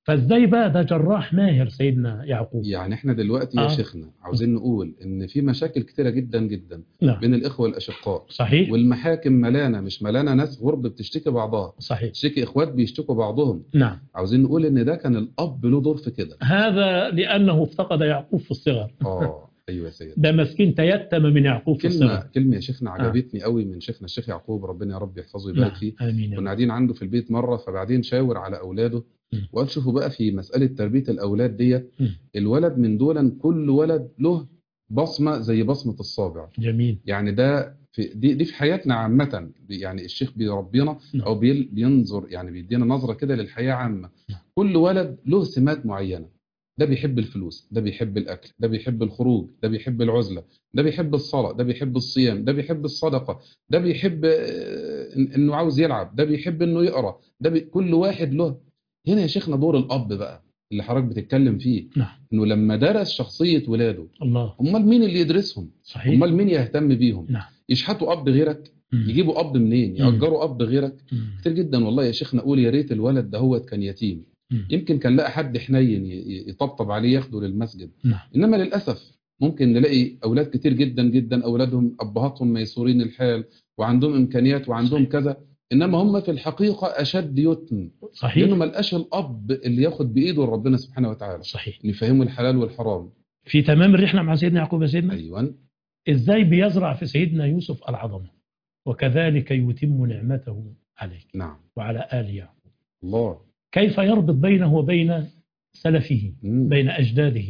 Speaker 1: فازاي بقى ده جراح ماهر سيدنا يعقوب
Speaker 2: يعني احنا دلوقتي يا
Speaker 1: آه.
Speaker 2: شيخنا عاوزين نقول ان في مشاكل كتيره جدا جدا
Speaker 1: نعم
Speaker 2: بين الاخوه الاشقاء
Speaker 1: صحيح
Speaker 2: والمحاكم ملانه مش ملانه ناس غرب بتشتكي بعضها
Speaker 1: صحيح
Speaker 2: تشتكي اخوات بيشتكوا بعضهم
Speaker 1: نعم
Speaker 2: عاوزين نقول ان ده كان الاب له دور في كده
Speaker 1: هذا لأنه افتقد يعقوب في الصغر
Speaker 2: اه ايوه يا سيد
Speaker 1: ده مسكين تيتم من يعقوب في
Speaker 2: كلمه
Speaker 1: الصغر
Speaker 2: كلمه يا شيخنا عجبتني قوي من شيخنا الشيخ يعقوب ربنا يا رب يحفظه ويبارك
Speaker 1: نعم
Speaker 2: فيه
Speaker 1: آمين يا
Speaker 2: كنا
Speaker 1: رب.
Speaker 2: قاعدين عنده في البيت مره فبعدين شاور على اولاده
Speaker 1: مم.
Speaker 2: وقال شوفوا بقى في مساله تربيه الاولاد ديت
Speaker 1: مم.
Speaker 2: الولد من دولا كل ولد له بصمه زي بصمه الصابع
Speaker 1: جميل
Speaker 2: يعني ده في دي, دي في حياتنا عامه يعني الشيخ بيربينا
Speaker 1: نعم.
Speaker 2: او بيل- بينظر يعني بيدينا نظره كده للحياه عامه
Speaker 1: نعم.
Speaker 2: كل ولد له سمات معينه ده بيحب الفلوس ده بيحب الاكل ده بيحب الخروج ده بيحب العزله ده بيحب الصلاه ده بيحب الصيام ده بيحب الصدقه ده بيحب آه، إن- انه عاوز يلعب ده بيحب انه يقرا ده بي... كل واحد له هنا يا شيخنا دور الاب بقى اللي حضرتك بتتكلم فيه
Speaker 1: نعم
Speaker 2: انه لما درس شخصيه ولاده
Speaker 1: الله
Speaker 2: امال مين اللي يدرسهم
Speaker 1: صحيح
Speaker 2: امال مين يهتم بيهم
Speaker 1: نعم
Speaker 2: يشحتوا اب غيرك
Speaker 1: مم.
Speaker 2: يجيبوا اب منين
Speaker 1: مم.
Speaker 2: ياجروا اب غيرك
Speaker 1: مم.
Speaker 2: كتير جدا والله يا شيخنا اقول يا ريت الولد ده هو كان يتيم
Speaker 1: مم.
Speaker 2: يمكن كان لقى حد حنين ي- ي- يطبطب عليه ياخده للمسجد
Speaker 1: نعم
Speaker 2: انما للاسف ممكن نلاقي اولاد كتير جدا جدا اولادهم ابهاتهم ميسورين الحال وعندهم امكانيات وعندهم
Speaker 1: صحيح.
Speaker 2: كذا انما هم في الحقيقه اشد يتم لانه
Speaker 1: صحيح
Speaker 2: ما لقاش الاب اللي ياخد بايده ربنا سبحانه وتعالى
Speaker 1: صحيح
Speaker 2: اللي يفهمه الحلال والحرام
Speaker 1: في تمام الرحلة مع سيدنا يعقوب يا سيدنا
Speaker 2: ايوه
Speaker 1: ازاي بيزرع في سيدنا يوسف العظمة وكذلك يتم نعمته عليك
Speaker 2: نعم
Speaker 1: وعلى آل يعقوب
Speaker 2: الله
Speaker 1: كيف يربط بينه وبين سلفه
Speaker 2: مم.
Speaker 1: بين أجداده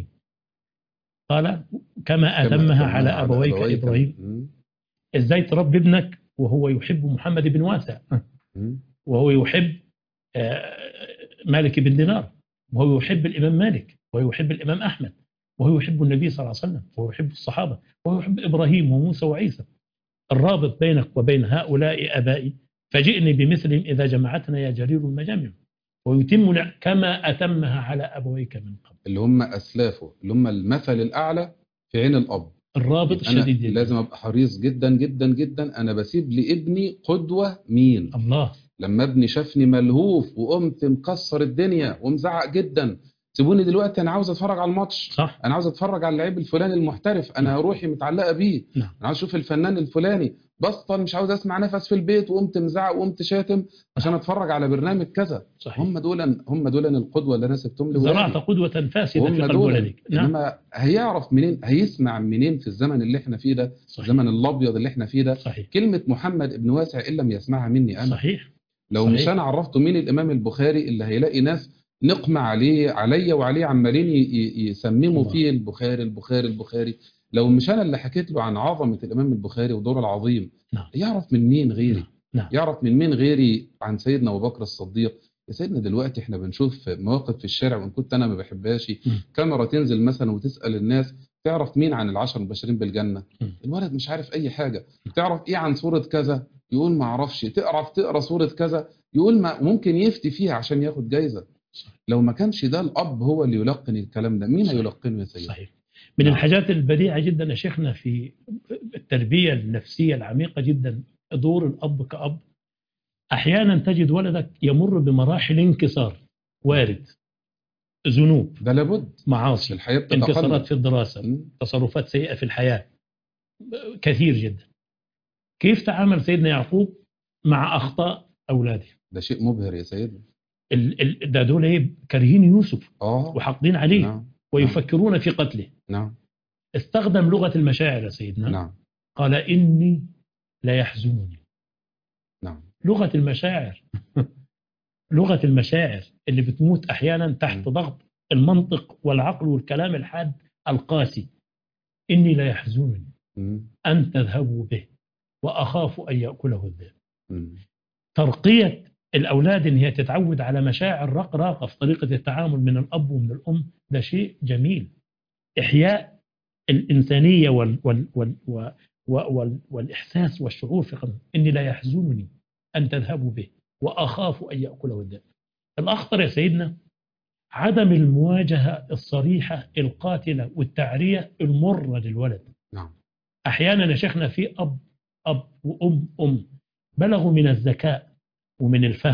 Speaker 1: قال كما
Speaker 2: كما
Speaker 1: أتمها
Speaker 2: أتمها
Speaker 1: على أبويك إبراهيم
Speaker 2: مم.
Speaker 1: إزاي تربي ابنك وهو يحب محمد بن واسع
Speaker 2: مم.
Speaker 1: وهو يحب آه، مالك بن دينار وهو يحب الإمام مالك وهو يحب الإمام أحمد وهو يحب النبي صلى الله عليه وسلم وهو يحب الصحابة وهو يحب إبراهيم وموسى وعيسى الرابط بينك وبين هؤلاء أبائي فجئني بمثلهم إذا جمعتنا يا جرير المجامع ويتم نع- كما أتمها على أبويك من قبل
Speaker 2: اللي هم اسلافه اللي هم المثل الاعلى في عين الاب
Speaker 1: الرابط
Speaker 2: يبقى انا
Speaker 1: الشديد جداً.
Speaker 2: لازم ابقى حريص جدا جدا جدا انا بسيب لابني قدوه مين
Speaker 1: الله
Speaker 2: لما ابني شافني ملهوف وقمت مكسر الدنيا ومزعق جدا سيبوني دلوقتي انا عاوز اتفرج على الماتش
Speaker 1: صح
Speaker 2: انا عاوز اتفرج على اللعيب الفلاني المحترف انا روحي متعلقه بيه
Speaker 1: نعم.
Speaker 2: انا عاوز اشوف الفنان الفلاني بطل مش عاوز اسمع نفس في البيت وقمت مزعق وقمت شاتم عشان اتفرج على برنامج كذا
Speaker 1: صحيح
Speaker 2: هم دول هم دول القدوه اللي انا سبتهم
Speaker 1: زرعت
Speaker 2: لولادي
Speaker 1: قدوة فاسدة في
Speaker 2: هم
Speaker 1: قلب
Speaker 2: دول
Speaker 1: ولدك نعم
Speaker 2: انما هيعرف منين هيسمع منين في الزمن اللي احنا فيه ده
Speaker 1: صحيح
Speaker 2: الزمن الابيض اللي احنا فيه ده
Speaker 1: صحيح
Speaker 2: كلمه محمد ابن واسع ان لم يسمعها مني انا
Speaker 1: صحيح
Speaker 2: لو
Speaker 1: صحيح.
Speaker 2: مش انا عرفته مين الامام البخاري اللي هيلاقي ناس نقمة عليه عليا وعليه عمالين ي- ي- يسمموا
Speaker 1: الله.
Speaker 2: فيه البخاري البخاري البخاري لو مش انا اللي حكيت له عن عظمة الامام البخاري ودوره العظيم
Speaker 1: نعم.
Speaker 2: يعرف من مين غيري
Speaker 1: نعم. نعم.
Speaker 2: يعرف من مين غيري عن سيدنا ابو بكر الصديق يا سيدنا دلوقتي احنا بنشوف مواقف في الشارع وان كنت انا ما بحبهاش
Speaker 1: م.
Speaker 2: كاميرا تنزل مثلا وتسال الناس تعرف مين عن العشر المبشرين بالجنه
Speaker 1: م.
Speaker 2: الولد مش عارف اي حاجه تعرف ايه عن سوره كذا يقول ما اعرفش تعرف تقرا سوره كذا يقول ما ممكن يفتي فيها عشان ياخد جايزه
Speaker 1: صحيح.
Speaker 2: لو ما كانش ده الاب هو اللي يلقن الكلام ده مين
Speaker 1: صحيح.
Speaker 2: هيلقنه يا سيدي
Speaker 1: صحيح من
Speaker 2: نعم.
Speaker 1: الحاجات البديعة جدا يا شيخنا في التربية النفسية العميقة جدا دور الأب كأب أحيانا تجد ولدك يمر بمراحل انكسار وارد ذنوب
Speaker 2: ده لابد
Speaker 1: معاصي
Speaker 2: الحياه
Speaker 1: انكسارات
Speaker 2: بتتقلب
Speaker 1: في الدراسة
Speaker 2: م?
Speaker 1: تصرفات سيئة في الحياة كثير جدا كيف تعامل سيدنا يعقوب مع أخطاء أولاده
Speaker 2: ده شيء مبهر يا سيدي
Speaker 1: ال- ال- ده دول ايه كارهين يوسف
Speaker 2: اه
Speaker 1: وحاقدين عليه
Speaker 2: نعم
Speaker 1: ويفكرون في قتله
Speaker 2: نعم
Speaker 1: استخدم لغة المشاعر يا سيدنا
Speaker 2: نعم
Speaker 1: قال إني لا يحزنني
Speaker 2: نعم
Speaker 1: لغة المشاعر لغة المشاعر اللي بتموت أحيانا تحت
Speaker 2: م.
Speaker 1: ضغط المنطق والعقل والكلام الحاد القاسي إني لا يحزنني
Speaker 2: م.
Speaker 1: أن تذهبوا به وأخاف أن يأكله الذئب
Speaker 2: م.
Speaker 1: ترقية الأولاد إن هي تتعود على مشاعر رقراقة في طريقة التعامل من الأب ومن الأم ده شيء جميل إحياء الإنسانية وال وال وال و- و- وال والإحساس والشعور في قلبه إني لا يحزنني أن تذهبوا به وأخاف أن يأكله الذئب الأخطر يا سيدنا عدم المواجهة الصريحة القاتلة والتعرية المرة للولد
Speaker 2: نعم
Speaker 1: احيانا يا شيخنا في اب اب وام ام بلغوا من الذكاء ومن الفهم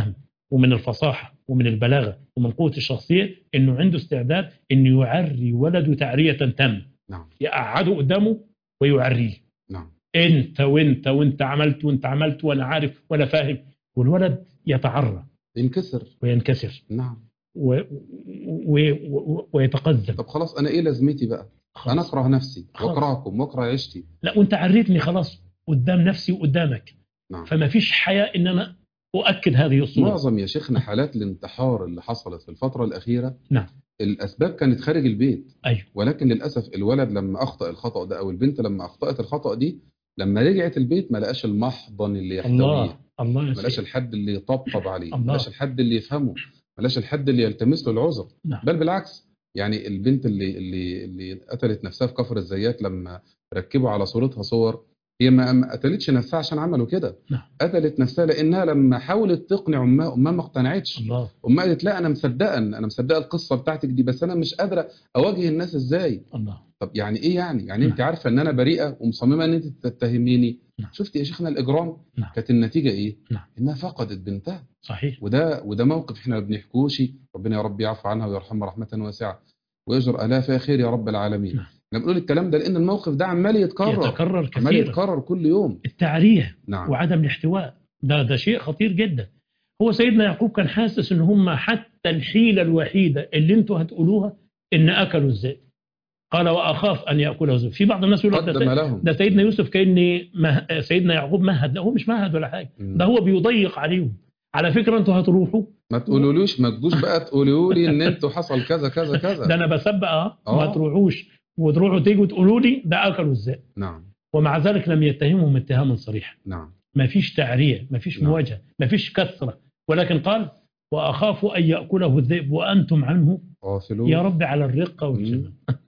Speaker 1: ومن الفصاحة ومن البلاغة ومن قوة الشخصية إنه عنده استعداد إنه يعري ولده تعرية تامة
Speaker 2: نعم
Speaker 1: يقعده قدامه ويعريه
Speaker 2: نعم
Speaker 1: انت وانت وانت عملت وانت عملت وانا عارف وانا فاهم والولد يتعرى
Speaker 2: ينكسر
Speaker 1: وينكسر
Speaker 2: نعم
Speaker 1: و... و... و... ويتقزم
Speaker 2: طب خلاص انا ايه لازمتي بقى انا
Speaker 1: خلاص.
Speaker 2: اكره نفسي
Speaker 1: خلاص.
Speaker 2: واكرهكم واكره عيشتي
Speaker 1: لا وانت عريتني خلاص قدام نفسي وقدامك
Speaker 2: نعم
Speaker 1: فما فيش حياة ان انا اؤكد هذه الصورة
Speaker 2: معظم يا شيخنا حالات الانتحار اللي حصلت في الفترة الأخيرة
Speaker 1: نعم.
Speaker 2: الأسباب كانت خارج البيت
Speaker 1: ايوه
Speaker 2: ولكن للأسف الولد لما أخطأ الخطأ ده أو البنت لما أخطأت الخطأ دي لما رجعت البيت ما لقاش المحضن اللي يحتويه
Speaker 1: الله الله يا
Speaker 2: ما لقاش
Speaker 1: سيدي.
Speaker 2: الحد اللي يطبطب عليه ما
Speaker 1: الله.
Speaker 2: لقاش الحد اللي يفهمه ما لقاش الحد اللي يلتمس له العذر
Speaker 1: نعم.
Speaker 2: بل بالعكس يعني البنت اللي اللي اللي قتلت نفسها في كفر الزيات لما ركبوا على صورتها صور هي ما ما قتلتش نفسها عشان عملوا كده
Speaker 1: نعم.
Speaker 2: قتلت نفسها لانها لما حاولت تقنع امها امها ما اقتنعتش
Speaker 1: الله
Speaker 2: امها قالت لا انا مصدقه انا مصدقه القصه بتاعتك دي بس انا مش قادره اواجه الناس ازاي
Speaker 1: الله
Speaker 2: طب يعني ايه يعني يعني
Speaker 1: نعم.
Speaker 2: انت عارفه ان انا بريئه ومصممه ان انت تتهميني
Speaker 1: نعم.
Speaker 2: شفت يا شيخنا الاجرام
Speaker 1: نعم.
Speaker 2: كانت النتيجه ايه
Speaker 1: نعم.
Speaker 2: انها فقدت بنتها
Speaker 1: صحيح
Speaker 2: وده وده موقف احنا ما بنحكوش ربنا يا رب يعفو عنها ويرحمها رحمه واسعه ويجر اهلها فيها خير يا رب العالمين
Speaker 1: نعم.
Speaker 2: احنا بنقول الكلام ده لان الموقف ده عمال يتكرر
Speaker 1: يتكرر
Speaker 2: عمال
Speaker 1: كثيرا
Speaker 2: يتكرر كل يوم
Speaker 1: التعرية
Speaker 2: نعم
Speaker 1: وعدم الاحتواء ده ده شيء خطير جدا هو سيدنا يعقوب كان حاسس ان هم حتى الحيلة الوحيدة اللي انتوا هتقولوها ان اكلوا الذئب قال واخاف ان ياكله الذئب في بعض الناس يقول لك ده,
Speaker 2: قدم
Speaker 1: سي-
Speaker 2: لهم
Speaker 1: ده سيدنا يوسف كان مه... سيدنا يعقوب مهد لا هو مش مهد ولا حاجه
Speaker 2: مم.
Speaker 1: ده هو بيضيق عليهم على فكره انتوا هتروحوا
Speaker 2: ما تقولولوش ما تجوش بقى تقولوا لي ان انتوا حصل كذا كذا كذا
Speaker 1: ده انا بسبق اه
Speaker 2: آه.
Speaker 1: ما تروحوش وتروحوا تيجوا تقولوا لي ده اكلوا الذئب
Speaker 2: نعم
Speaker 1: ومع ذلك لم يتهمهم اتهاما صريحا
Speaker 2: نعم
Speaker 1: ما فيش تعرية ما فيش
Speaker 2: نعم.
Speaker 1: مواجهة ما فيش كثرة ولكن قال وأخاف أن يأكله الذئب وأنتم عنه
Speaker 2: غافلون
Speaker 1: يا رب على الرقة والجمال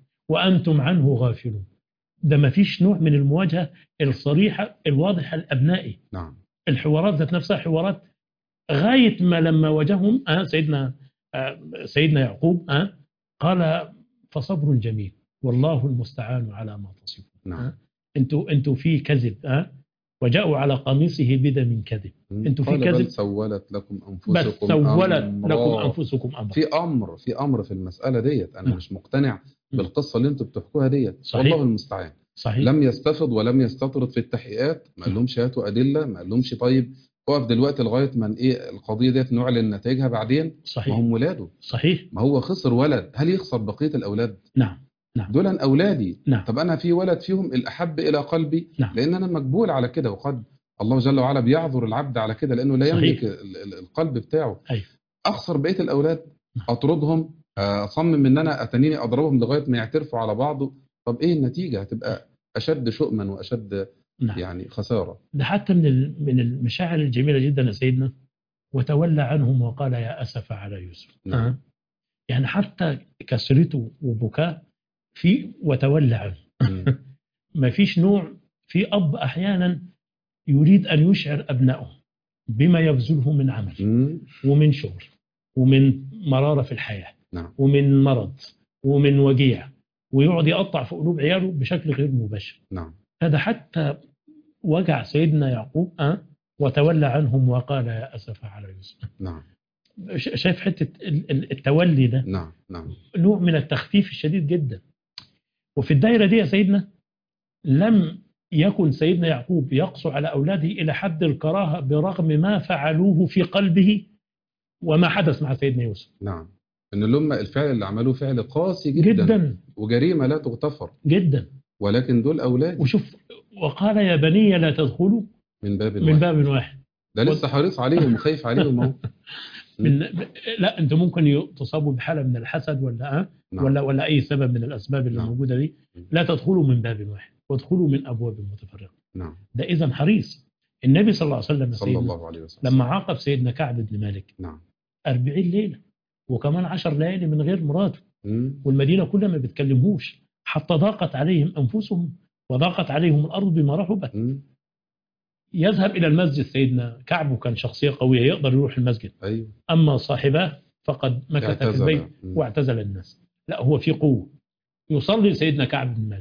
Speaker 1: وأنتم عنه غافلون ده ما فيش نوع من المواجهة الصريحة الواضحة الأبنائي
Speaker 2: نعم
Speaker 1: الحوارات ذات نفسها حوارات غاية ما لما واجههم آه سيدنا آه سيدنا يعقوب آه قال فصبر جميل والله المستعان على ما تصفون
Speaker 2: نعم
Speaker 1: آه انتوا انتوا في كذب آه وجاءوا على قميصه بدم كذب انتوا في
Speaker 2: قال
Speaker 1: كذب؟
Speaker 2: بل سولت لكم انفسكم
Speaker 1: بس سولت
Speaker 2: أمرا.
Speaker 1: لكم انفسكم امرا
Speaker 2: في امر في امر في المساله ديت انا
Speaker 1: نعم.
Speaker 2: مش مقتنع بالقصه اللي انتوا بتحكوها ديت
Speaker 1: صحيح.
Speaker 2: والله المستعان
Speaker 1: صحيح
Speaker 2: لم يستفض ولم يستطرد في التحقيقات ما قالهمش هاتوا ادله ما قالهمش طيب اقف دلوقتي لغايه ما ايه القضيه ديت نعلن نتائجها بعدين ما
Speaker 1: صحيح
Speaker 2: هم ولاده
Speaker 1: صحيح
Speaker 2: ما هو خسر ولد هل يخسر بقيه الاولاد
Speaker 1: نعم
Speaker 2: دول اولادي
Speaker 1: نعم
Speaker 2: طب انا في ولد فيهم الاحب الى قلبي
Speaker 1: نعم.
Speaker 2: لان انا مقبول على كده وقد الله جل وعلا بيعذر العبد على كده لانه لا
Speaker 1: صحيح.
Speaker 2: يملك ال- ال- القلب بتاعه
Speaker 1: أيوة.
Speaker 2: اخسر بقيه الاولاد
Speaker 1: نعم.
Speaker 2: اطردهم آه، اصمم ان انا اتنيني اضربهم لغايه ما يعترفوا على بعض طب ايه النتيجه هتبقى اشد شؤما واشد
Speaker 1: نعم
Speaker 2: يعني خساره
Speaker 1: ده حتى من ال- من المشاعر الجميله جدا يا سيدنا وتولى عنهم وقال يا اسف على يوسف
Speaker 2: نعم.
Speaker 1: آه. يعني حتى كسرته وبكاء في وتولى عنه
Speaker 2: مم.
Speaker 1: ما فيش نوع في اب احيانا يريد ان يشعر ابنائه بما يبذله من عمل
Speaker 2: مم.
Speaker 1: ومن شغل ومن مراره في الحياه
Speaker 2: نعم.
Speaker 1: ومن مرض ومن وجيع ويقعد يقطع في قلوب عياله بشكل غير مباشر
Speaker 2: نعم
Speaker 1: هذا حتى وجع سيدنا يعقوب أه؟ وتولى عنهم وقال يا أسف على يوسف
Speaker 2: نعم
Speaker 1: ش- شايف حتة ال- ال- التولي ده
Speaker 2: نعم نعم
Speaker 1: نوع من التخفيف الشديد جدا وفي الدائرة دي يا سيدنا لم يكن سيدنا يعقوب يقسو على أولاده إلى حد الكراهة برغم ما فعلوه في قلبه وما حدث مع سيدنا يوسف
Speaker 2: نعم ان اللي الفعل اللي عملوه فعل قاسي جدا,
Speaker 1: جدا جدا,
Speaker 2: وجريمه لا تغتفر
Speaker 1: جدا
Speaker 2: ولكن دول اولاد
Speaker 1: وشوف وقال يا بني لا تدخلوا
Speaker 2: من باب
Speaker 1: من
Speaker 2: واحد.
Speaker 1: باب واحد
Speaker 2: ده لسه حريص عليهم وخايف عليهم اهو
Speaker 1: من لا انتم ممكن ي- تصابوا بحاله من الحسد ولا أه؟
Speaker 2: نعم.
Speaker 1: ولا ولا اي سبب من الاسباب اللي
Speaker 2: نعم.
Speaker 1: موجوده دي لا تدخلوا من باب واحد وادخلوا من ابواب متفرقه
Speaker 2: نعم
Speaker 1: ده اذا حريص النبي صلى الله عليه وسلم
Speaker 2: صلى
Speaker 1: سيدنا
Speaker 2: الله عليه وسلم
Speaker 1: لما عاقب سيدنا كعب بن مالك
Speaker 2: نعم
Speaker 1: 40 ليله وكمان 10 ليالي من غير مراته
Speaker 2: مم.
Speaker 1: والمدينه كلها ما بتكلمهوش حتى ضاقت عليهم انفسهم وضاقت عليهم الارض بما رحبت
Speaker 2: مم.
Speaker 1: يذهب الى المسجد سيدنا كعب وكان شخصيه قويه يقدر يروح المسجد
Speaker 2: ايوه
Speaker 1: اما صاحباه فقد مكث في
Speaker 2: اعتزل.
Speaker 1: البيت
Speaker 2: مم.
Speaker 1: واعتزل الناس لا هو في قوة يصلي سيدنا كعب بن مالك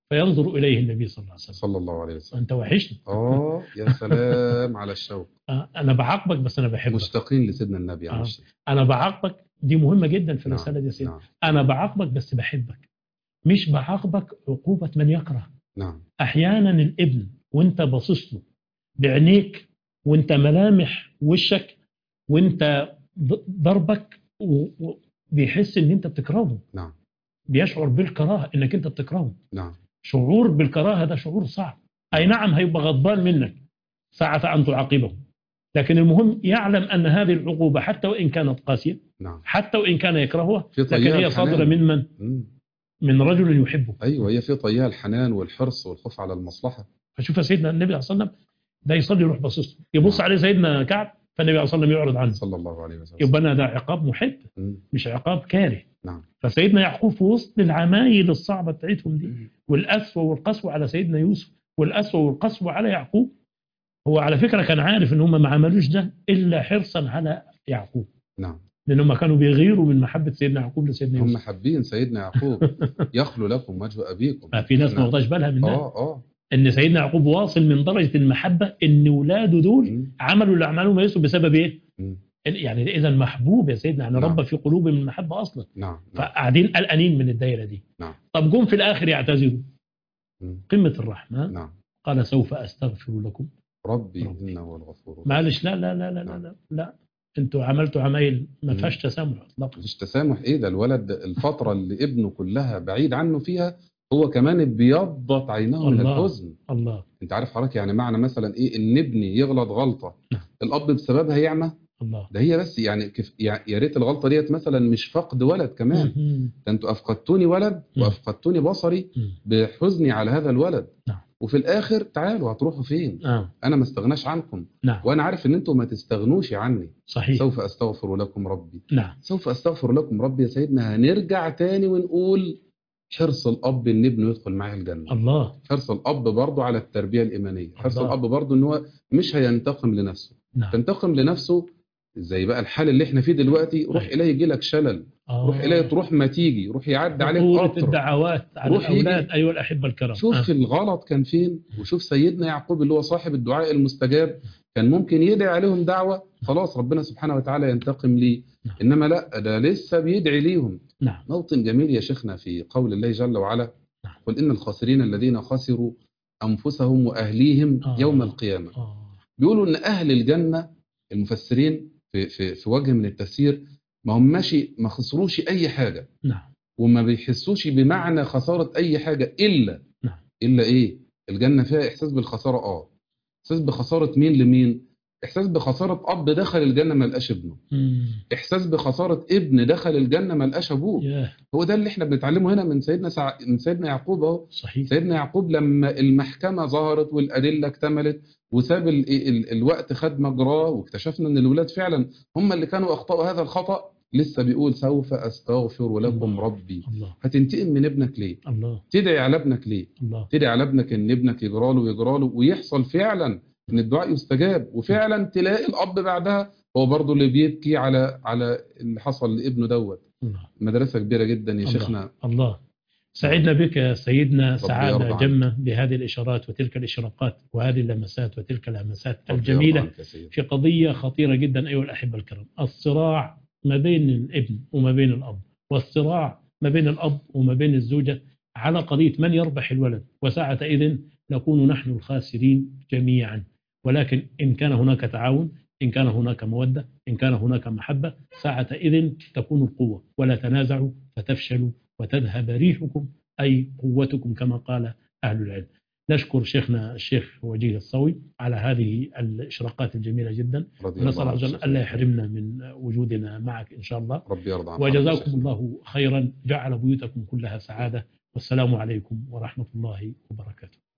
Speaker 1: فينظر إليه النبي صلى الله عليه وسلم
Speaker 2: صلى الله عليه وسلم
Speaker 1: أنت وحشني
Speaker 2: اه يا سلام على الشوق
Speaker 1: آه، أنا بعاقبك بس أنا بحبك
Speaker 2: مشتاقين لسيدنا النبي عليه
Speaker 1: آه.
Speaker 2: الصلاة
Speaker 1: أنا بعاقبك دي مهمة جدا في
Speaker 2: نعم،
Speaker 1: الرسالة دي يا سيدي
Speaker 2: نعم
Speaker 1: أنا بعاقبك بس بحبك مش بعاقبك عقوبة من يكره
Speaker 2: نعم
Speaker 1: احيانا الابن وانت باصص له بعينيك وانت ملامح وشك وانت ض- ضربك و- و- بيحس ان انت بتكرهه
Speaker 2: نعم
Speaker 1: بيشعر بالكراهه انك انت بتكرهه
Speaker 2: نعم
Speaker 1: شعور بالكراهه ده شعور صعب اي نعم هيبقى غضبان منك ساعة ان تعاقبه لكن المهم يعلم ان هذه العقوبه حتى وان كانت قاسيه
Speaker 2: نعم
Speaker 1: حتى وان كان يكرهها
Speaker 2: في
Speaker 1: لكن
Speaker 2: طيها
Speaker 1: هي صادره
Speaker 2: الحنان.
Speaker 1: من من؟
Speaker 2: مم.
Speaker 1: من رجل يحبه
Speaker 2: ايوه هي في طيها الحنان والحرص والخوف على المصلحه
Speaker 1: فشوف يا سيدنا النبي صلى الله عليه وسلم ده يصلي يروح باصص له. يبص
Speaker 2: نعم.
Speaker 1: عليه سيدنا كعب فالنبي صلى الله عليه وسلم يعرض عنه
Speaker 2: صلى الله عليه وسلم
Speaker 1: يبقى أنا ده عقاب محب
Speaker 2: مم.
Speaker 1: مش عقاب كاره
Speaker 2: نعم.
Speaker 1: فسيدنا يعقوب في وسط العمايل الصعبه بتاعتهم دي والاسوه والقسوه على سيدنا يوسف والاسوه والقسوه على يعقوب هو على فكره كان عارف ان هم ما عملوش ده الا حرصا على يعقوب
Speaker 2: نعم
Speaker 1: لانهم كانوا بيغيروا من محبه سيدنا يعقوب لسيدنا
Speaker 2: هم
Speaker 1: يوسف
Speaker 2: حابين سيدنا يعقوب يخلو لكم وجه ابيكم
Speaker 1: ما في ناس ما
Speaker 2: نعم.
Speaker 1: واخداش بالها من ده
Speaker 2: اه اه
Speaker 1: ان سيدنا يعقوب واصل من درجه المحبه ان ولاده دول
Speaker 2: مم.
Speaker 1: عملوا اللي عملوه يوسف بسبب ايه؟
Speaker 2: مم.
Speaker 1: يعني اذا محبوب يا سيدنا يعني
Speaker 2: نعم.
Speaker 1: ربى في قلوبهم المحبه اصلا
Speaker 2: نعم نعم
Speaker 1: فقاعدين قلقانين من الدايره دي
Speaker 2: نعم.
Speaker 1: طب جم في الاخر يعتذروا
Speaker 2: مم.
Speaker 1: قمه الرحمه
Speaker 2: نعم
Speaker 1: قال سوف استغفر لكم
Speaker 2: ربي
Speaker 1: ربي.
Speaker 2: انه هو الغفور
Speaker 1: ما قالش لا لا لا لا لا لا, لا. انتوا عملتوا عمايل ما
Speaker 2: مم.
Speaker 1: فيهاش تسامح اطلاقا
Speaker 2: مفيش تسامح ايه ده الولد الفتره اللي ابنه كلها بعيد عنه فيها هو كمان بيضت عينه من
Speaker 1: الله.
Speaker 2: الحزن
Speaker 1: الله
Speaker 2: انت عارف حضرتك يعني معنى مثلا ايه ان ابني يغلط غلطه
Speaker 1: نعم.
Speaker 2: الاب بسببها يعمى
Speaker 1: الله
Speaker 2: ده هي بس يعني كيف يع- يا ريت الغلطه ديت مثلا مش فقد ولد كمان
Speaker 1: مم.
Speaker 2: ده انتوا افقدتوني ولد
Speaker 1: مم.
Speaker 2: وافقدتوني بصري
Speaker 1: مم.
Speaker 2: بحزني على هذا الولد
Speaker 1: نعم.
Speaker 2: وفي الاخر تعالوا هتروحوا فين
Speaker 1: اه
Speaker 2: انا ما استغناش عنكم
Speaker 1: نعم
Speaker 2: وانا عارف ان انتوا ما تستغنوش عني
Speaker 1: صحيح
Speaker 2: سوف استغفر لكم ربي
Speaker 1: نعم
Speaker 2: سوف استغفر لكم ربي يا سيدنا هنرجع تاني ونقول حرص الاب ان ابنه يدخل معاه الجنه
Speaker 1: الله
Speaker 2: حرص الاب برضه على التربيه الايمانيه حرص
Speaker 1: الله.
Speaker 2: الاب برضه ان هو مش هينتقم لنفسه
Speaker 1: نعم
Speaker 2: تنتقم لنفسه زي بقى الحال اللي احنا فيه دلوقتي روح
Speaker 1: أيوة.
Speaker 2: اليه يجي لك شلل
Speaker 1: آه.
Speaker 2: روح اليه تروح ما تيجي روح يعدي عليك
Speaker 1: خطورة
Speaker 2: قطر
Speaker 1: الدعوات على
Speaker 2: روح يجي.
Speaker 1: الاولاد ايها الاحبه الكرام
Speaker 2: شوف
Speaker 1: آه.
Speaker 2: الغلط كان فين وشوف سيدنا يعقوب اللي هو صاحب الدعاء المستجاب كان ممكن يدعي عليهم دعوة خلاص ربنا سبحانه وتعالى ينتقم ليه
Speaker 1: نعم.
Speaker 2: إنما لا ده لسه بيدعي ليهم
Speaker 1: نعم
Speaker 2: موطن جميل يا شيخنا في قول الله جل وعلا
Speaker 1: نعم.
Speaker 2: قل إن الخاسرين الذين خسروا أنفسهم وأهليهم
Speaker 1: آه.
Speaker 2: يوم القيامة
Speaker 1: آه.
Speaker 2: بيقولوا إن أهل الجنة المفسرين في, في, في وجه من التفسير ما هم ماشي ما خسروش أي حاجة
Speaker 1: نعم
Speaker 2: وما بيحسوش بمعنى خسارة أي حاجة إلا
Speaker 1: نعم.
Speaker 2: إلا إيه الجنة فيها إحساس بالخسارة آه إحساس بخسارة مين لمين إحساس بخسارة أب دخل الجنة ما لقاش ابنه
Speaker 1: مم.
Speaker 2: إحساس بخسارة ابن دخل الجنة ما لقاش أبوه
Speaker 1: ياه
Speaker 2: هو ده اللي إحنا بنتعلمه هنا من سيدنا سع... من سيدنا يعقوب أهو
Speaker 1: صحيح
Speaker 2: سيدنا يعقوب لما المحكمة ظهرت والأدلة اكتملت وساب ال... ال... الوقت خد مجراه واكتشفنا إن الولاد فعلا هم اللي كانوا أخطأوا هذا الخطأ لسه بيقول سوف أستغفر لكم
Speaker 1: الله.
Speaker 2: ربي
Speaker 1: الله
Speaker 2: هتنتقم من ابنك ليه
Speaker 1: الله
Speaker 2: تدعي على ابنك ليه
Speaker 1: الله
Speaker 2: تدعي على ابنك ان ابنك يجراله ويجراله ويحصل فعلا ان الدعاء يستجاب وفعلا تلاقي الاب بعدها هو برضه اللي بيبكي على على اللي حصل لابنه دوت
Speaker 1: الله
Speaker 2: مدرسه كبيره جدا يا
Speaker 1: الله.
Speaker 2: شيخنا
Speaker 1: الله سعدنا بك يا سيدنا
Speaker 2: يرضى
Speaker 1: سعادة
Speaker 2: عنك.
Speaker 1: جمة بهذه الإشارات وتلك الإشراقات وهذه اللمسات وتلك اللمسات
Speaker 2: ربي
Speaker 1: الجميلة
Speaker 2: يرضى عنك يا سيدي.
Speaker 1: في قضية خطيرة جدا أيها الأحبة الكرام الصراع ما بين الابن وما بين الأب والصراع ما بين الأب وما بين الزوجة على قضية من يربح الولد وساعة إذن نكون نحن الخاسرين جميعا ولكن إن كان هناك تعاون إن كان هناك مودة إن كان هناك محبة ساعة إذن تكون القوة ولا تنازعوا فتفشلوا وتذهب ريحكم أي قوتكم كما قال أهل العلم نشكر شيخنا الشيخ وجيه الصوي على هذه الإشراقات الجميلة جدا
Speaker 2: رضي الله
Speaker 1: ونسأل الله
Speaker 2: عنك
Speaker 1: عز
Speaker 2: يا
Speaker 1: وجل
Speaker 2: شيخ.
Speaker 1: ألا يحرمنا من وجودنا معك إن شاء الله
Speaker 2: ربي يرضى عنك يا
Speaker 1: وجزاكم
Speaker 2: شيخ.
Speaker 1: الله خيرا جعل بيوتكم كلها سعادة والسلام عليكم ورحمة الله وبركاته